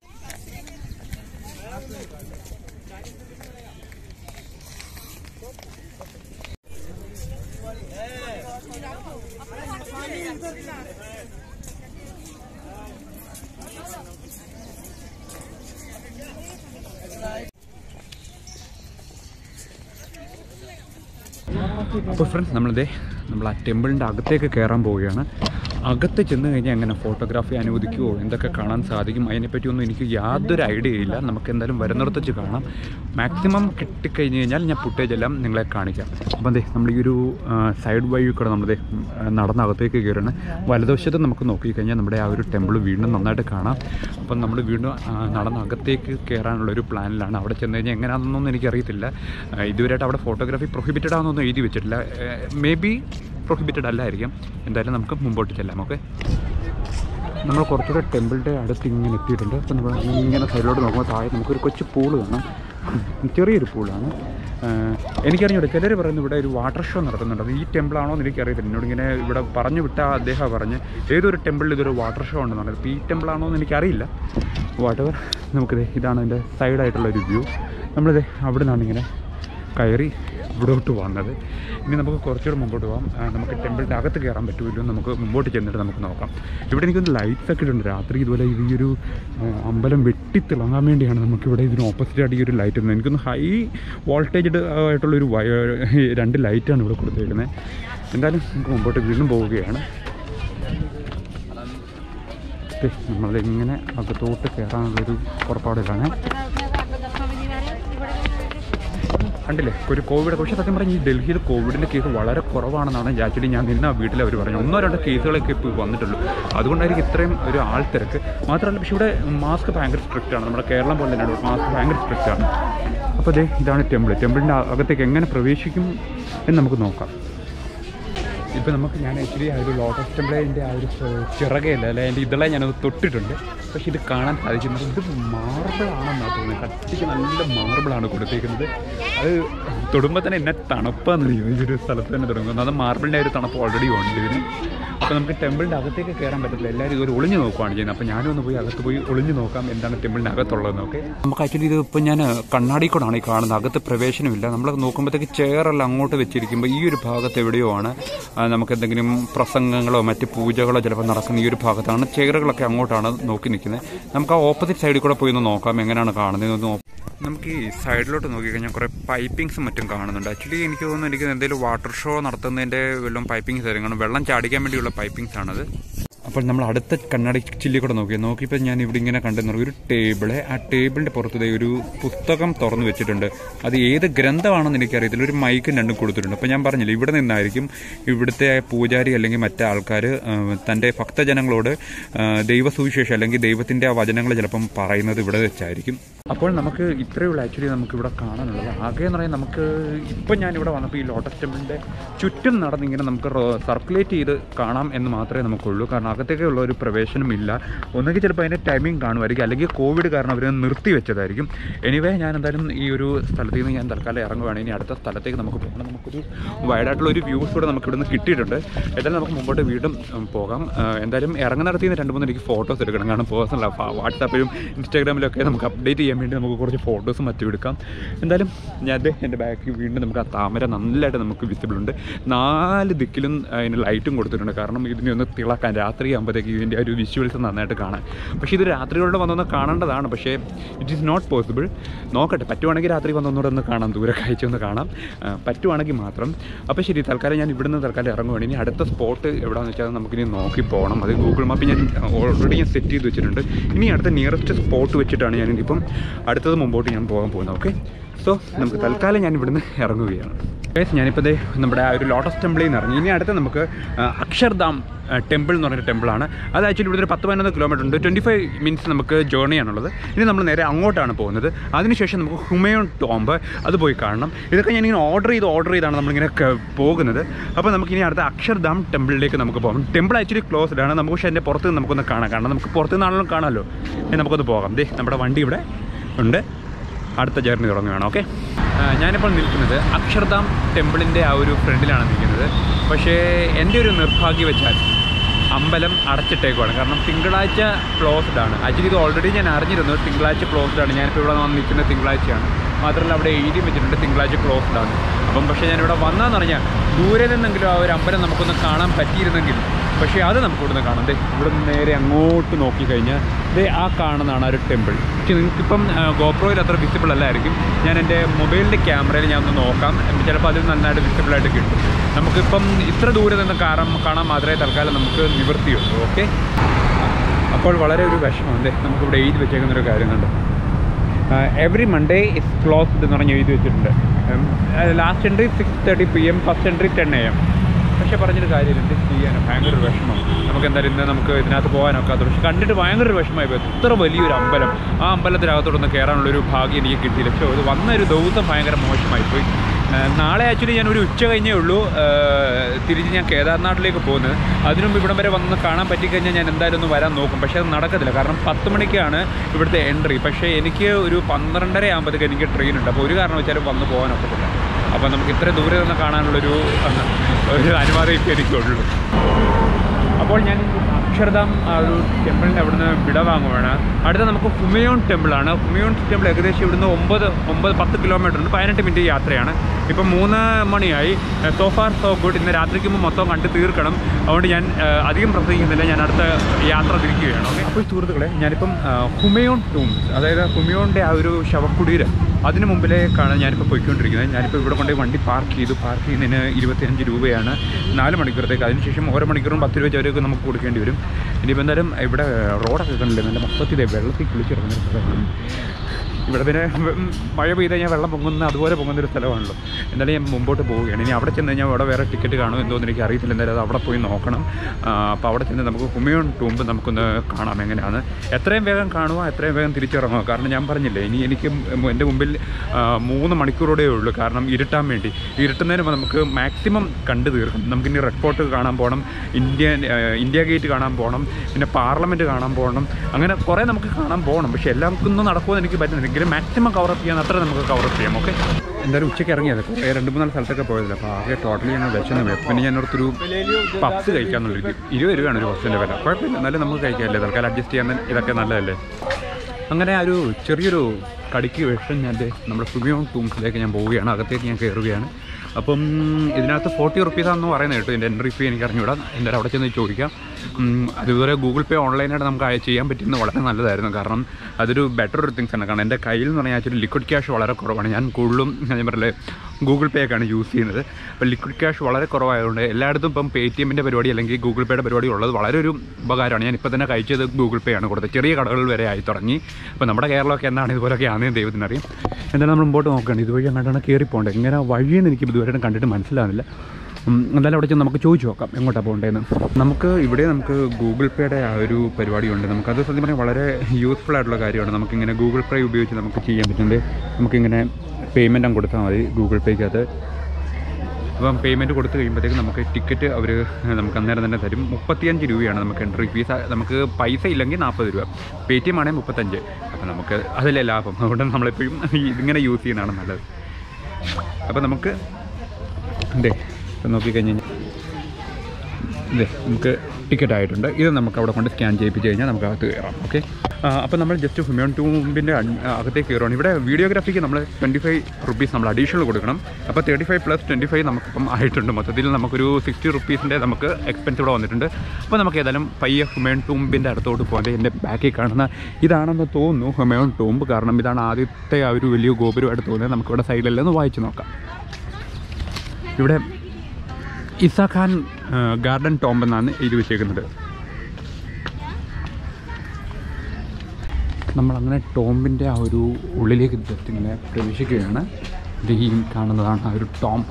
അപ്പോൾ ഫ്രണ്ട്സ് നമ്മളിതേ നമ്മൾ ആ ടെമ്പിളിൻ്റെ അകത്തേക്ക് കയറാൻ പോവുകയാണ് അകത്ത് ചെന്ന് കഴിഞ്ഞാൽ എങ്ങനെ ഫോട്ടോഗ്രാഫി അനുവദിക്കുമോ എന്തൊക്കെ കാണാൻ സാധിക്കും അതിനെപ്പറ്റിയൊന്നും എനിക്ക് യാതൊരു ഐഡിയ ഇല്ല നമുക്ക് എന്തായാലും വരുന്നിടത്ത് വെച്ച് കാണാം മാക്സിമം കിട്ടിക്കഴിഞ്ഞ് കഴിഞ്ഞാൽ ഞാൻ ഫുട്ടേജ് എല്ലാം നിങ്ങളെ കാണിക്കാം അപ്പം അതെ നമ്മൾ ഈ ഒരു സൈഡ് വഴി കൂടെ നമ്മൾ ദേ, ഉം, ആ, നടന്ന് അകത്തേക്ക് കയറുകയാണ് വലതുവശത്ത് നമുക്ക് നോക്കിക്കഴിഞ്ഞാൽ നമ്മുടെ ആ ഒരു ടെമ്പിൾ വീണ്ടും നന്നായിട്ട് കാണാം അപ്പം നമ്മൾ വീണ്ടും ആ, നടന്ന് അകത്തേക്ക് കയറാനുള്ള ഒരു പ്ലാനിലാണ് അവിടെ ചെന്ന് കഴിഞ്ഞാൽ എങ്ങനെയാണെന്നൊന്നും എനിക്കറിയത്തില്ല ആ, ഇതുവരെയായിട്ട് അവിടെ ഫോട്ടോഗ്രാഫി പ്രൊഹിബിറ്റഡ് ആണെന്നൊന്നും എഴുതി വെച്ചിട്ടില്ല മേ ബി പ്രൊഹിബിറ്റഡ് അല്ലായിരിക്കും എന്തായാലും നമുക്ക് മുമ്പോട്ട് ചെല്ലാം ഓക്കെ നമ്മൾ കുറച്ചുകൂടെ ടെമ്പിളിൻ്റെ അടുത്ത് ഇങ്ങനെ എത്തിയിട്ടുണ്ട് അപ്പം നമ്മൾ ഇങ്ങനെ സൈഡിലോട്ട് നോക്കുമ്പോൾ താഴെ നമുക്കൊരു കൊച്ചു പൂള് കാണാം ചെറിയൊരു പൂളാണ് എനിക്കറിഞ്ഞൂടെ ചിലർ പറയുന്നു ഇവിടെ ഒരു വാട്ടർ ഷോ നടത്തുന്നുണ്ട് അത് ഈ ടെമ്പിളാണോ എന്ന് എനിക്കറിയത്തില്ല എന്നോട് ഇങ്ങനെ ഇവിടെ പറഞ്ഞു വിട്ട അദ്ദേഹം പറഞ്ഞ് ഏതൊരു ടെമ്പിളിൽ ഇതൊരു വാട്ടർ ഷോ ഉണ്ടെന്ന് പറഞ്ഞത് ഇപ്പോൾ ഈ ടെമ്പിളാണോ എന്ന് എനിക്കറിയില്ല വാട്ടവർ നമുക്കിത് ഇതാണ് അതിൻ്റെ സൈഡായിട്ടുള്ള ഒരു വ്യൂ നമ്മളിത് അവിടെ നിന്നാണ് ഇങ്ങനെ കയറി ഇവിടോട്ട് വന്നത് ഇനി നമുക്ക് കുറച്ചുകൂടെ മുമ്പോട്ട് പോകാം ആ, നമുക്ക് ടെമ്പിളിൻ്റെ അകത്ത് കയറാൻ പറ്റുമല്ലോ എന്ന് നമുക്ക് മുമ്പോട്ട് ചെന്നിട്ട് നമുക്ക് നോക്കാം ഇവിടെ എനിക്കൊന്ന് ലൈറ്റ്സ് ഒക്കെ ഇട്ടുണ്ട് രാത്രി ഇതുപോലെ ഈ ഒരു ആ, അമ്പലം വെട്ടിത്തിളങ്ങാൻ വേണ്ടിയാണ് നമുക്കിവിടെ ഇതിന് ഓപ്പോസിറ്റ് ആയിട്ട് ഈ ഒരു ലൈറ്റ് ഇരുന്നത് എനിക്കൊന്ന് ഹൈ വോൾട്ടേജ്ഡ് ആയിട്ടുള്ളൊരു വയ രണ്ട് ലൈറ്റാണ് ഇവിടെ കൊടുത്തേക്കുന്നത് എന്തായാലും നമുക്ക് മുമ്പോട്ട് വീണ്ടും പോവുകയാണ് ദേ, നമ്മളിങ്ങനെ അകത്തോട്ട് കയറാനുള്ളൊരു പുറപ്പാടിലാണ് കണ്ടില്ലേ ഒരു കോവിഡ് പക്ഷേ സത്യം പറഞ്ഞാൽ ഈ ഡൽഹിയിൽ കോവിഡിൻ്റെ കേസ് വളരെ കുറവാണെന്നാണ് ആക്ച്വലി ഞാൻ നിന്ന വീട്ടിൽ അവർ പറഞ്ഞു ഒന്നോ രണ്ടോ കേസുകളൊക്കെ ഇപ്പോൾ വന്നിട്ടുള്ളൂ അതുകൊണ്ടായിരിക്കും ഇത്രയും ഒരു ആൾത്തിരക്ക് മാത്രമല്ല പക്ഷേ ഇവിടെ മാസ്ക് ഭയങ്കര സ്ട്രിക്റ്റ് ആണ് നമ്മുടെ കേരളം പോലെ തന്നെയാണ് മാസ്ക് ഭയങ്കര സ്ട്രിക്റ്റ് ആണ് അപ്പോൾ അതെ ഇതാണ് ടെമ്പിൾ ടെമ്പിളിൻ്റെ അകത്തേക്ക് എങ്ങനെ പ്രവേശിക്കും എന്ന് നമുക്ക് നോക്കാം ഇപ്പോൾ നമുക്ക് ഞാൻ ആക്ച്വലി ആ ഒരു ലോട്ടസ് ടെമ്പിളിൻ്റെ ആ ഒരു ചിറകയില്ല അല്ലെ എൻ്റെ ഇതളെ ഞാനത് തൊട്ടിട്ടുണ്ട് പക്ഷേ ഇത് കാണാൻ സാധിക്കുന്നത് ഇത് മാർബിളാണെന്നാണ് തോന്നുന്നത് കട്ടിക്ക് നല്ല മാർബിളാണ് കൊടുത്തേക്കുന്നത് അത് തൊടുമ്പോൾ തന്നെ എന്നെ തണുപ്പാന്ന് ഈ ഒരു സ്ഥലത്ത് തന്നെ തുടങ്ങുന്നത് അത് മാർബിളിൻ്റെ ഒരു തണുപ്പ് ഓൾറെഡി ഉണ്ട് ഇതിന് അപ്പോൾ നമുക്ക് ടെമ്പിളിൻ്റെ അകത്തേക്ക് കയറാൻ പറ്റത്തില്ല എല്ലാവരും ഇതൊരു ഒളിഞ്ഞു നോക്കുകയാണ് ചെയ്യുന്നത് അപ്പോൾ ഞാനും ഒന്ന് പോയി അകത്ത് പോയി ഒളിഞ്ഞു നോക്കാം എന്താണ് ടെമ്പിളിൻ്റെ അകത്തുള്ളതെന്ന് ഓക്കെ നമുക്ക് ആക്ച്വലി ഇത് ഇപ്പോൾ ഞാൻ കണ്ണാടി കൂടാണ് ഈ കാണുന്നത് അകത്ത് പ്രവേശനമില്ല നമ്മൾ നോക്കുമ്പോഴത്തേക്ക് ചെയറെല്ലാം അങ്ങോട്ട് വെച്ചിരിക്കുമ്പോൾ ഈ ഒരു ഭാഗത്ത് എവിടെയോ ആണ് ആ, നമുക്ക് എന്തെങ്കിലും പ്രസംഗങ്ങളോ മറ്റ് പൂജകളോ ചിലപ്പോൾ നടക്കുന്ന ഈ ഒരു ഭാഗത്താണ് ചെയറുകളൊക്കെ അങ്ങോട്ടാണ് നോക്കി നിൽക്കുന്നത് നമുക്ക് ആ ഓപ്പോസിറ്റ് സൈഡിൽ കൂടെ പോയി ഒന്ന് നോക്കാം എങ്ങനെയാണ് കാണുന്നത് ഒന്ന് നോ- നമുക്ക് ഈ സൈഡിലോട്ട് നോക്കിക്കഴിഞ്ഞാൽ കുറേ പൈപ്പിങ്സും മറ്റും കാണുന്നുണ്ട് ആക്ച്വലി എനിക്ക് തോന്നുന്നു എനിക്ക് എന്തെങ്കിലും വാട്ടർ ഷോ നടത്തുന്നതിൻ്റെ വല്ലതും പൈപ്പിങ്സ് ആയിരിക്കണം വെള്ളം ചാടിക്കാൻ വേണ്ടിയുള്ള പൈപ്പിങ്സ് ആണത് അപ്പോൾ നമ്മൾ അടുത്ത കണ്ണാടി ചില്ലി കൂടെ നോക്കി നോക്കിയപ്പോൾ ഞാൻ ഇവിടെ ഇങ്ങനെ കണ്ടെന്ന് ഒരു ടേബിള് ആ ടേബിളിൻ്റെ പുറത്ത് ദേ ഒരു പുസ്തകം തുറന്നു വെച്ചിട്ടുണ്ട് അത് ഏത് ഗ്രന്ഥമാണെന്ന് എനിക്കറിയത്തില്ല ഒരു മൈക്കും രണ്ടും കൊടുത്തിട്ടുണ്ട് അപ്പോൾ ഞാൻ പറഞ്ഞില്ല ഇവിടെ നിന്നായിരിക്കും ഇവിടുത്തെ പൂജാരി അല്ലെങ്കിൽ മറ്റേ ആൾക്കാർ തൻ്റെ ഭക്തജനങ്ങളോട് ആ, ദൈവസുവിശേഷം അല്ലെങ്കിൽ ദൈവത്തിൻ്റെ ആ വചനങ്ങൾ ചിലപ്പം പറയുന്നത് ഇവിടെ വെച്ചായിരിക്കും അപ്പോൾ നമുക്ക് ഇത്രയേ ഉള്ളൂ ആക്ച്വലി നമുക്ക് ഇവിടെ കാണാനുള്ളത് ആകെ എന്ന് പറയാൻ നമുക്ക് ഇപ്പം ഞാനിവിടെ വന്നപ്പോൾ ഈ ലോട്ടസ് ടെമ്പിളിൻ്റെ ചുറ്റും നടന്നിങ്ങനെ നമുക്ക് സർക്കുലേറ്റ് ചെയ്ത് കാണാം എന്ന് മാത്രമേ നമുക്കുള്ളൂ കാരണം അകത്തേക്കുള്ള ഒരു പ്രവേശനമില്ല ഒന്നുകിൽ ചിലപ്പോൾ അതിൻ്റെ ടൈമിംഗ് കാണുമായിരിക്കും അല്ലെങ്കിൽ കോവിഡ് കാരണം അവർ നിർത്തി വെച്ചതായിരിക്കും എനിവേ ഞാൻ എന്തായാലും ഈ ഒരു സ്ഥലത്ത് നിന്ന് ഞാൻ തൽക്കാലം ഇറങ്ങുകയാണ് ഇനി അടുത്ത സ്ഥലത്തേക്ക് നമുക്ക് പോകണം നമുക്കൊരു വൈഡായിട്ടുള്ള ഒരു വ്യൂസ് കൂടെ നമുക്ക് ഇവിടുന്ന് കിട്ടിയിട്ടുണ്ട് എന്തായാലും നമുക്ക് മുമ്പോട്ട് വീണ്ടും ഉം, പോകാം ആ, എന്തായാലും ഇറങ്ങുന്നിടത്ത് നിന്ന് രണ്ട് മൂന്ന് എനിക്ക് ഫോട്ടോസ് എടുക്കണം കാരണം പേഴ്സണൽ വാട്സാപ്പിലും ഇൻസ്റ്റാഗ്രാമിലൊക്കെ നമുക്ക് അപ്ഡേറ്റ് ചെയ്യാൻ വേണ്ടി നമുക്ക് കുറച്ച് ഫോട്ടോസും മറ്റും എടുക്കാം എന്തായാലും ഞാൻ ദേ എൻ്റെ ബാക്കിൽ വീണ്ടും നമുക്ക് ആ താമര നല്ലതായിട്ട് നമുക്ക് വിസിബിൾ ഉണ്ട് നാല് ദിക്കിലും അതിന് ലൈറ്റും കൊടുത്തിട്ടുണ്ട് കാരണം ഇതിനെ ഒന്ന് തിളക്കാൻ രാത്രി ആകുമ്പോഴത്തേക്ക് ഇതിൻ്റെ ആ ഒരു വിഷ്വൽസ് നന്നായിട്ട് കാണാൻ പക്ഷേ ഇത് രാത്രികളിൽ വന്നൊന്ന് കാണേണ്ടതാണ് പക്ഷേ ഇറ്റ് ഈസ് നോട്ട് പോസിബിൾ നോക്കട്ടെ പറ്റുവാണെങ്കിൽ രാത്രി വന്നൊന്നുകൂടെ ഒന്ന് കാണാം ദൂരെ കാഴ്ച ഒന്ന് കാണാം ആ, പറ്റുവാണെങ്കിൽ മാത്രം അപ്പോൾ ശരി തൽക്കാലം ഞാൻ ഇവിടുന്ന് തൽക്കാലം ഇറങ്ങുവാണ് ഇനി അടുത്ത സ്പോട്ട് എവിടെയാണെന്ന് വെച്ചാൽ നമുക്കിനി നോക്കി പോകണം അത് ഗൂഗിൾ മാപ്പിൽ ഞാൻ ഓൾറെഡി ഞാൻ സെറ്റ് ചെയ്ത് വെച്ചിട്ടുണ്ട് ഇനി അടുത്ത നിയറസ്റ്റ് സ്പോട്ട് വെച്ചിട്ടാണ് ഞാൻ ഇനിയിപ്പം അടുത്തത് മുമ്പോട്ട് ഞാൻ പോകാൻ പോകുന്നത് ഓക്കെ സോ നമുക്ക് തൽക്കാലം ഞാൻ ഇവിടുന്ന് ഇറങ്ങുകയാണ് ഗൈസ് ഞാനിപ്പോൾ ദേ നമ്മുടെ ആ ഒരു ലോട്ടസ് ടെമ്പിളിൽ നിന്ന് ഇറങ്ങി ഇനി അടുത്ത് നമുക്ക് ആ, അക്ഷർധാം ടെമ്പിൾ എന്ന് പറഞ്ഞൊരു ടെമ്പിളാണ് അത് ആക്ച്വലി ഇവിടെ ഒരു പത്ത് പതിനൊന്ന് കിലോമീറ്റർ ഉണ്ട് ട്വൻറ്റി ഫൈവ് മിനിറ്റ്സ് നമുക്ക് ജേർണിയാണുള്ളത് ഇനി നമ്മൾ നേരെ അങ്ങോട്ടാണ് പോകുന്നത് അതിനുശേഷം നമുക്ക് ഹുമയോൺ ടോംബ് അത് പോയി കാണണം ഇതൊക്കെ ഞാനിങ്ങനെ ഓർഡർ ചെയ്ത് ഓർഡർ ചെയ്താണ് നമ്മളിങ്ങനെ ക- പോകുന്നത് അപ്പോൾ നമുക്കിനി അടുത്ത അക്ഷർധാം ടെമ്പിളിലേക്ക് നമുക്ക് പോകാം ടെമ്പിൾ ആക്ച്വലി ക്ലോസ്ഡ് ആണ് നമുക്ക് പക്ഷേ അതിൻ്റെ പുറത്ത് നിന്ന് നമുക്കൊന്ന് കാണാം കാരണം നമുക്ക് പുറത്തു നിന്നാണെങ്കിലും കാണാമല്ലോ ഇനി നമുക്കൊന്ന് പോകാം ദേ നമ്മുടെ വണ്ടി ഇവിടെ ഉണ്ട് അടുത്ത ജേർണി തുടങ്ങുകയാണ് ഓക്കെ ഞാനിപ്പോൾ നിൽക്കുന്നത് അക്ഷർധാം ടെമ്പിളിൻ്റെ ആ ഒരു ഫ്രണ്ടിലാണ് നിൽക്കുന്നത് പക്ഷേ എൻ്റെ ഒരു നിർഭാഗ്യം വെച്ചാൽ അമ്പലം അടച്ചിട്ടേക്കുവാണ് കാരണം തിങ്കളാഴ്ച ക്ലോസ്ഡ് ആണ് ആക്ച്വലി ഇത് ഓൾറെഡി ഞാൻ അറിഞ്ഞിരുന്നു തിങ്കളാഴ്ച ക്ലോസ്ഡ് ആണ് ഞാനിപ്പോൾ ഇവിടെ വന്ന് നിൽക്കുന്ന തിങ്കളാഴ്ചയാണ് മാത്രമല്ല അവിടെ എഴുതി വെച്ചിട്ടുണ്ട് തിങ്കളാഴ്ച ക്ലോസ്ഡ് ആണ് അപ്പം പക്ഷേ ഞാനിവിടെ വന്നതെന്ന് പറഞ്ഞാൽ ദൂരെ നിന്നെങ്കിലും ആ ഒരു അമ്പലം നമുക്കൊന്ന് കാണാൻ പറ്റിയിരുന്നെങ്കിൽ പക്ഷേ അത് നമുക്ക് ഇവിടുന്ന് കാണാം ദേ ഇവിടെ നിന്ന് നേരെ അങ്ങോട്ട് നോക്കിക്കഴിഞ്ഞാൽ ദേ ആ കാണുന്നതാണ് ആ ഒരു ടെമ്പിൾ പക്ഷേ നിങ്ങൾക്കിപ്പം ഗോപ്രോയിൽ അത്ര വിസിബിൾ അല്ലായിരിക്കും ഞാൻ എൻ്റെ മൊബൈലിൻ്റെ ക്യാമറയിൽ ഞാൻ ഒന്ന് നോക്കാം ചിലപ്പോൾ അതിൽ നന്നായിട്ട് വിസിബിളായിട്ട് കിട്ടും നമുക്കിപ്പം ഇത്ര ദൂരെ നിന്ന് കാണാൻ കാണാൻ മാത്രമേ തൽക്കാലം നമുക്ക് നിവൃത്തിയുള്ളൂ ഓക്കെ അപ്പോൾ വളരെ ഒരു വിഷമം അല്ലേ നമുക്കിവിടെ എഴുതി വെച്ചേക്കുന്ന ഒരു കാര്യം കണ്ടോ എവറി മൺഡേ ഇസ് ക്ലോസ്ഡ് എന്ന് പറഞ്ഞ് എഴുതി വെച്ചിട്ടുണ്ട് last entry six thirty P M first entry ten A M പക്ഷേ പറഞ്ഞൊരു കാര്യമില്ല എന്ത് ചെയ്യാനോ ഭയങ്കര ഒരു വിഷമം നമുക്ക് എന്തായാലും ഇന്ന് നമുക്ക് ഇതിനകത്ത് പോകാനൊക്കെ അത് പക്ഷെ കണ്ടിട്ട് ഭയങ്കര ഒരു വിഷമമായി പോയി എത്ര വലിയൊരു അമ്പലം ആ അമ്പലത്തിനകത്തോടൊന്ന് കയറാനുള്ളൊരു ഭാഗ്യം എനിക്ക് കിട്ടിയില്ല പക്ഷേ ഇത് വന്ന ഒരു ദിവസം ഭയങ്കര മോശമായി പോയി ഏഹ് നാളെ ആക്ച്വലി ഞാൻ ഒരു ഉച്ച കഴിഞ്ഞേ ഉള്ളൂ ഏഹ് തിരിച്ച് ഞാൻ കേദാർനാഥിലേക്ക് പോകുന്നത് അതിനു മുമ്പ് ഇവിടം വരെ വന്ന് കാണാൻ പറ്റിക്കഴിഞ്ഞാൽ ഞാൻ എന്തായാലും ഒന്ന് വരാൻ നോക്കും പക്ഷേ അത് നടക്കത്തില്ല കാരണം പത്ത് മണിക്കാണ് ഇവിടുത്തെ എൻട്രി പക്ഷേ എനിക്ക് ഒരു പന്ത്രണ്ടര ആകുമ്പോഴത്തേക്ക് എനിക്ക് ട്രെയിൻ ഉണ്ട് അപ്പോൾ ഒരു കാരണം വെച്ചാലും വന്ന് പോകാനൊക്കത്തില്ല അപ്പോൾ നമുക്ക് ഇത്ര ദൂരെ നിന്ന് കാണാനുള്ളൊരു ഒരു അനുവാദം ഇപ്പോൾ എനിക്കുള്ളൂ അപ്പോൾ ഞാൻ അക്ഷരധാം ആ ഒരു ടെമ്പിളിൻ്റെ അവിടുന്ന് വിട വാങ്ങുവാണ് അടുത്ത നമുക്ക് ഹുമയോൺ ടെമ്പിളാണ് ഹുമയോൺ ടെമ്പിൾ ഏകദേശം ഇവിടുന്ന് ഒമ്പത് ഒമ്പത് പത്ത് കിലോമീറ്റർ ഉണ്ട് പതിനെട്ട് മിനിറ്റ് യാത്രയാണ് ഇപ്പം മൂന്ന് മണിയായി സോ ഫാർ സോ ഗുഡ് ഇന്ന് രാത്രിക്ക് മുമ്പ് മൊത്തം കണ്ട് തീർക്കണം അതുകൊണ്ട് ഞാൻ ആ, അധികം പ്രസംഗിക്കുന്നില്ല ഞാൻ അടുത്ത യാത്ര തിരിക്കുകയാണ് ഓക്കെ അപ്പോൾ സുഹൃത്തുക്കളെ ഞാനിപ്പം ആ, ഹുമയോൺ ടൂംസ് അതായത് ഹുമയോണിൻ്റെ ആ ഒരു ശവക്കുടീരം അതിന് മുമ്പിലേക്കാണ് ഞാനിപ്പോൾ പോയിക്കൊണ്ടിരിക്കുന്നത് ഞാനിപ്പോൾ ഇവിടെ കൊണ്ട് വണ്ടി പാർക്ക് ചെയ്തു പാർക്ക് ചെയ്യുന്നതിന് ഇരുപത്തിയഞ്ച് രൂപയാണ് നാല് മണിക്കൂറത്തേക്ക് അതിനുശേഷം ഓരോ മണിക്കൂറും പത്ത് രൂപ വരെയൊക്കെ നമുക്ക് കൊടുക്കേണ്ടി വരും ഇനിയിപ്പോൾ എന്തായാലും ഇവിടെ റോഡൊക്കെ കണ്ടില്ലേ നല്ല മൊത്തത്തിൽ ദേ വെള്ളത്തിൽ കുളിച്ചിറങ്ങുന്ന ഒരു സ്ഥലമാണ് ഇവിടെ പിന്നെ വെ- മഴ പെയ്ത് കഴിഞ്ഞാൽ വെള്ളം പൊങ്ങുന്ന അതുപോലെ പൊങ്ങുന്ന ഒരു സ്ഥലമാണല്ലോ എന്തായാലും ഞാൻ മുമ്പോട്ട് പോവുകയാണ് ഇനി അവിടെ ചെന്ന് കഴിഞ്ഞാൽ അവിടെ വേറെ ടിക്കറ്റ് കാണുമോ എന്തോന്ന് എനിക്ക് അറിയത്തില്ല എന്തായാലും അത് അവിടെ പോയി നോക്കണം അപ്പോൾ അവിടെ ചെന്ന് നമുക്ക് ഹുമയോൺ ടൂമ്പ് നമുക്കൊന്ന് കാണാം എങ്ങനെയാണ് എത്രയും വേഗം കാണുക എത്രയും വേഗം തിരിച്ചിറങ്ങുക കാരണം ഞാൻ പറഞ്ഞില്ലേ ഇനി എനിക്ക് മ് എൻ്റെ മുമ്പിൽ ആ, മൂന്ന് മണിക്കൂറോടെ ഉള്ളൂ കാരണം ഇരുട്ടാൻ വേണ്ടി ഇരുട്ടുന്നതിന് മുമ്പ് നമുക്ക് മാക്സിമം കണ്ടു തീർക്കണം നമുക്കിനി റെഡ് ഫോർട്ട് കാണാൻ പോകണം ഇന്ത്യ ആ, ഇന്ത്യ ഗേറ്റ് കാണാൻ പോകണം പിന്നെ പാർലമെൻറ്റ് കാണാൻ പോകണം അങ്ങനെ കുറേ നമുക്ക് കാണാൻ പോകണം പക്ഷേ എല്ലാം ഒന്നും നടക്കുമെന്ന് എനിക്ക് പറ്റുന്നില്ല എങ്കിലും മാക്സിമം കവറപ്പ് ചെയ്യാൻ അത്ര നമുക്ക് കവറപ്പ് ചെയ്യാം ഓക്കെ എന്തായാലും ഉച്ചയ്ക്ക് ഇറങ്ങിയത് കുറേ രണ്ട് മൂന്നാല് സ്ഥലത്തൊക്കെ പോയതില്ല അപ്പോൾ ആകെ ടോട്ടലി ഞങ്ങൾ വിശന്ന് പോയി പിന്നെ ഞാൻ ഓർത്തൊരു പപ്സ് കഴിക്കാമെന്നുള്ള രീതി ഇരുപത് രൂപയാണ് ഒരു പപ്സിൻ്റെ വില കുഴപ്പമില്ല എന്നാലും നമുക്ക് കഴിക്കാമല്ലേ തൽക്കാലം അഡ്ജസ്റ്റ് ചെയ്യാൻ ഇതൊക്കെ നല്ലതല്ലേ അങ്ങനെ ആ ഒരു ചെറിയൊരു കടിക്ക് വിഷം ഞാൻ ദേ നമ്മുടെ സുമിയോൺ ടൂംസിലേക്ക് ഞാൻ പോവുകയാണ് അകത്തേക്ക് ഞാൻ കയറുകയാണ് അപ്പം ഇതിനകത്ത് ഫോർട്ടി റുപ്പീസാണെന്ന് പറയുന്നത് കേട്ടോ എൻ്റെ എൻട്രി ഫീ എനിക്ക് അറിഞ്ഞുകൂടാ എന്തായാലും അവിടെ ചെന്ന് ചോദിക്കാം ഉം, അതുപോലെ ഗൂഗിൾ പേ ഓൺലൈനായിട്ട് നമുക്ക് അയ- ചെയ്യാൻ പറ്റുന്നത് വളരെ നല്ലതായിരുന്നു കാരണം അതൊരു ബെറ്റർ ഒരു തിങ്സ് ആണ് കാരണം എൻ്റെ കയ്യിൽ എന്ന് പറഞ്ഞാൽ ആക്ച്വലി ലിക്വിഡ് ക്യാഷ് വളരെ കുറവാണ് ഞാൻ കൂടുതലും ഞാൻ പറഞ്ഞില്ലേ ഗൂഗിൾ പേ ഒക്കെയാണ് യൂസ് ചെയ്യുന്നത് അപ്പോൾ ലിക്വിഡ് ക്യാഷ് വളരെ കുറവായതുകൊണ്ട് എല്ലായിടത്തും ഇപ്പം പേ ടി എമ്മിൻ്റെ പരിപാടി അല്ലെങ്കിൽ ഗൂഗിൾ പേയുടെ പരിപാടി ഉള്ളത് വളരെ ഒരു ഉപകാരമാണ് ഞാൻ ഇപ്പോൾ തന്നെ കഴിച്ചത് ഗൂഗിൾ പേ ആണ് കൊടുത്തത് ചെറിയ കടകൾ വരെ ആയി തുടങ്ങി അപ്പോൾ നമ്മുടെ കേരളമൊക്കെ എന്താണ് ഇതുപോലൊക്കെ ആണെന്ന് ദൈവത്തിനറിയാം എന്തായാലും നമ്മൾ മുമ്പോട്ട് നോക്കുകയാണ് ഇതുവഴി അങ്ങോട്ടാണ് കയറി പോകേണ്ടത് എങ്ങനെ വഴിയെന്ന് എനിക്ക് ഇതുവരെ കണ്ടിട്ട് മനസ്സിലാവുന്നില്ല ഉം, എന്തായാലും അവിടെ ചെന്ന് നമുക്ക് ചോദിച്ചു നോക്കാം എങ്ങോട്ടാണ് പോകേണ്ടതെന്ന് നമുക്ക് ഇവിടെ നമുക്ക് ഗൂഗിൾ പേയുടെ ആ ഒരു പരിപാടിയുണ്ട് നമുക്കത് സത്യം പറഞ്ഞാൽ വളരെ യൂസ്ഫുൾ ആയിട്ടുള്ള കാര്യമാണ് നമുക്കിങ്ങനെ ഗൂഗിൾ പേ ഉപയോഗിച്ച് നമുക്ക് ചെയ്യാൻ പറ്റുന്നുണ്ട് നമുക്കിങ്ങനെ പേയ്മെൻറ്റ് അങ്ങ് കൊടുത്താൽ മതി ഗൂഗിൾ പേക്കകത്ത് അപ്പം പേയ്മെൻറ്റ് കൊടുത്തു കഴിയുമ്പോഴത്തേക്ക് നമുക്ക് ടിക്കറ്റ് അവർ നമുക്ക് അന്നേരം തന്നെ തരും മുപ്പത്തിയഞ്ച് രൂപയാണ് നമുക്ക് എൻട്രി ഫീസ് നമുക്ക് പൈസ ഇല്ലെങ്കിൽ നാൽപ്പത് രൂപ പേ ടി എം ആണെങ്കിൽ മുപ്പത്തഞ്ച് അപ്പം നമുക്ക് അതിലെ ലാഭം അതുകൊണ്ട് നമ്മളെപ്പോഴും ഇതിങ്ങനെ യൂസ് ചെയ്യുന്നതാണ് നല്ലത് അപ്പം നമുക്ക് ഇതേ ഇപ്പം നോക്കിക്കഴിഞ്ഞ് കഴിഞ്ഞാൽ ഇതേ നമുക്ക് ടിക്കറ്റ് ആയിട്ടുണ്ട് ഇത് നമുക്ക് അവിടെ കൊണ്ട് സ്കാൻ ചെയ്യിപ്പിച്ച് കഴിഞ്ഞാൽ നമുക്ക് അകത്ത് കയറാം ഓക്കെ അപ്പോൾ നമ്മൾ ജസ്റ്റ് ഹ്യൂമൻ ടൂമ്പിൻ്റെ അകത്തേക്ക് കയറുകയാണ് ഇവിടെ വീഡിയോഗ്രാഫിക്ക് നമ്മൾ ട്വൻറ്റി ഫൈവ് റുപ്പീസ് നമ്മൾ അഡീഷണൽ കൊടുക്കണം അപ്പോൾ thirty five plus twenty five നമുക്കിപ്പം ആയിട്ടുണ്ട് മൊത്തത്തിൽ നമുക്കൊരു സിക്സ്റ്റി റുപ്പീസിൻ്റെ നമുക്ക് എക്സ്പെൻസ് ഇവിടെ വന്നിട്ടുണ്ട് അപ്പോൾ നമുക്ക് ഏതായാലും പയ്യെ ഹ്യൂമൻ ടൂമ്പിൻ്റെ അടുത്തോട്ട് പോകാൻ എൻ്റെ ബാക്കിൽ കാണുന്ന ഇതാണെന്ന് തോന്നുന്നു ഹ്യൂമൻ ടൂമ്പ് കാരണം ഇതാണ് ആദ്യത്തെ ആ ഒരു വലിയ ഗോപുരമായിട്ട് തോന്നുന്നത് നമുക്കിവിടെ സൈഡിലെല്ലാം ഒന്ന് വായിച്ച് നോക്കാം ഇവിടെ ഇസാ ഖാൻ ആ, ഗാർഡൻ ടോംബ് എന്നാണ് എഴുതി വെച്ചേക്കുന്നത് നമ്മളങ്ങനെ ടോംബിൻ്റെ ആ ഒരു ഉള്ളിലേക്ക് ജസ്റ്റ് ഇങ്ങനെ പ്രവേശിക്കുകയാണ് ഇത് ഈ കാണുന്നതാണ് ആ ഒരു ടോംബ്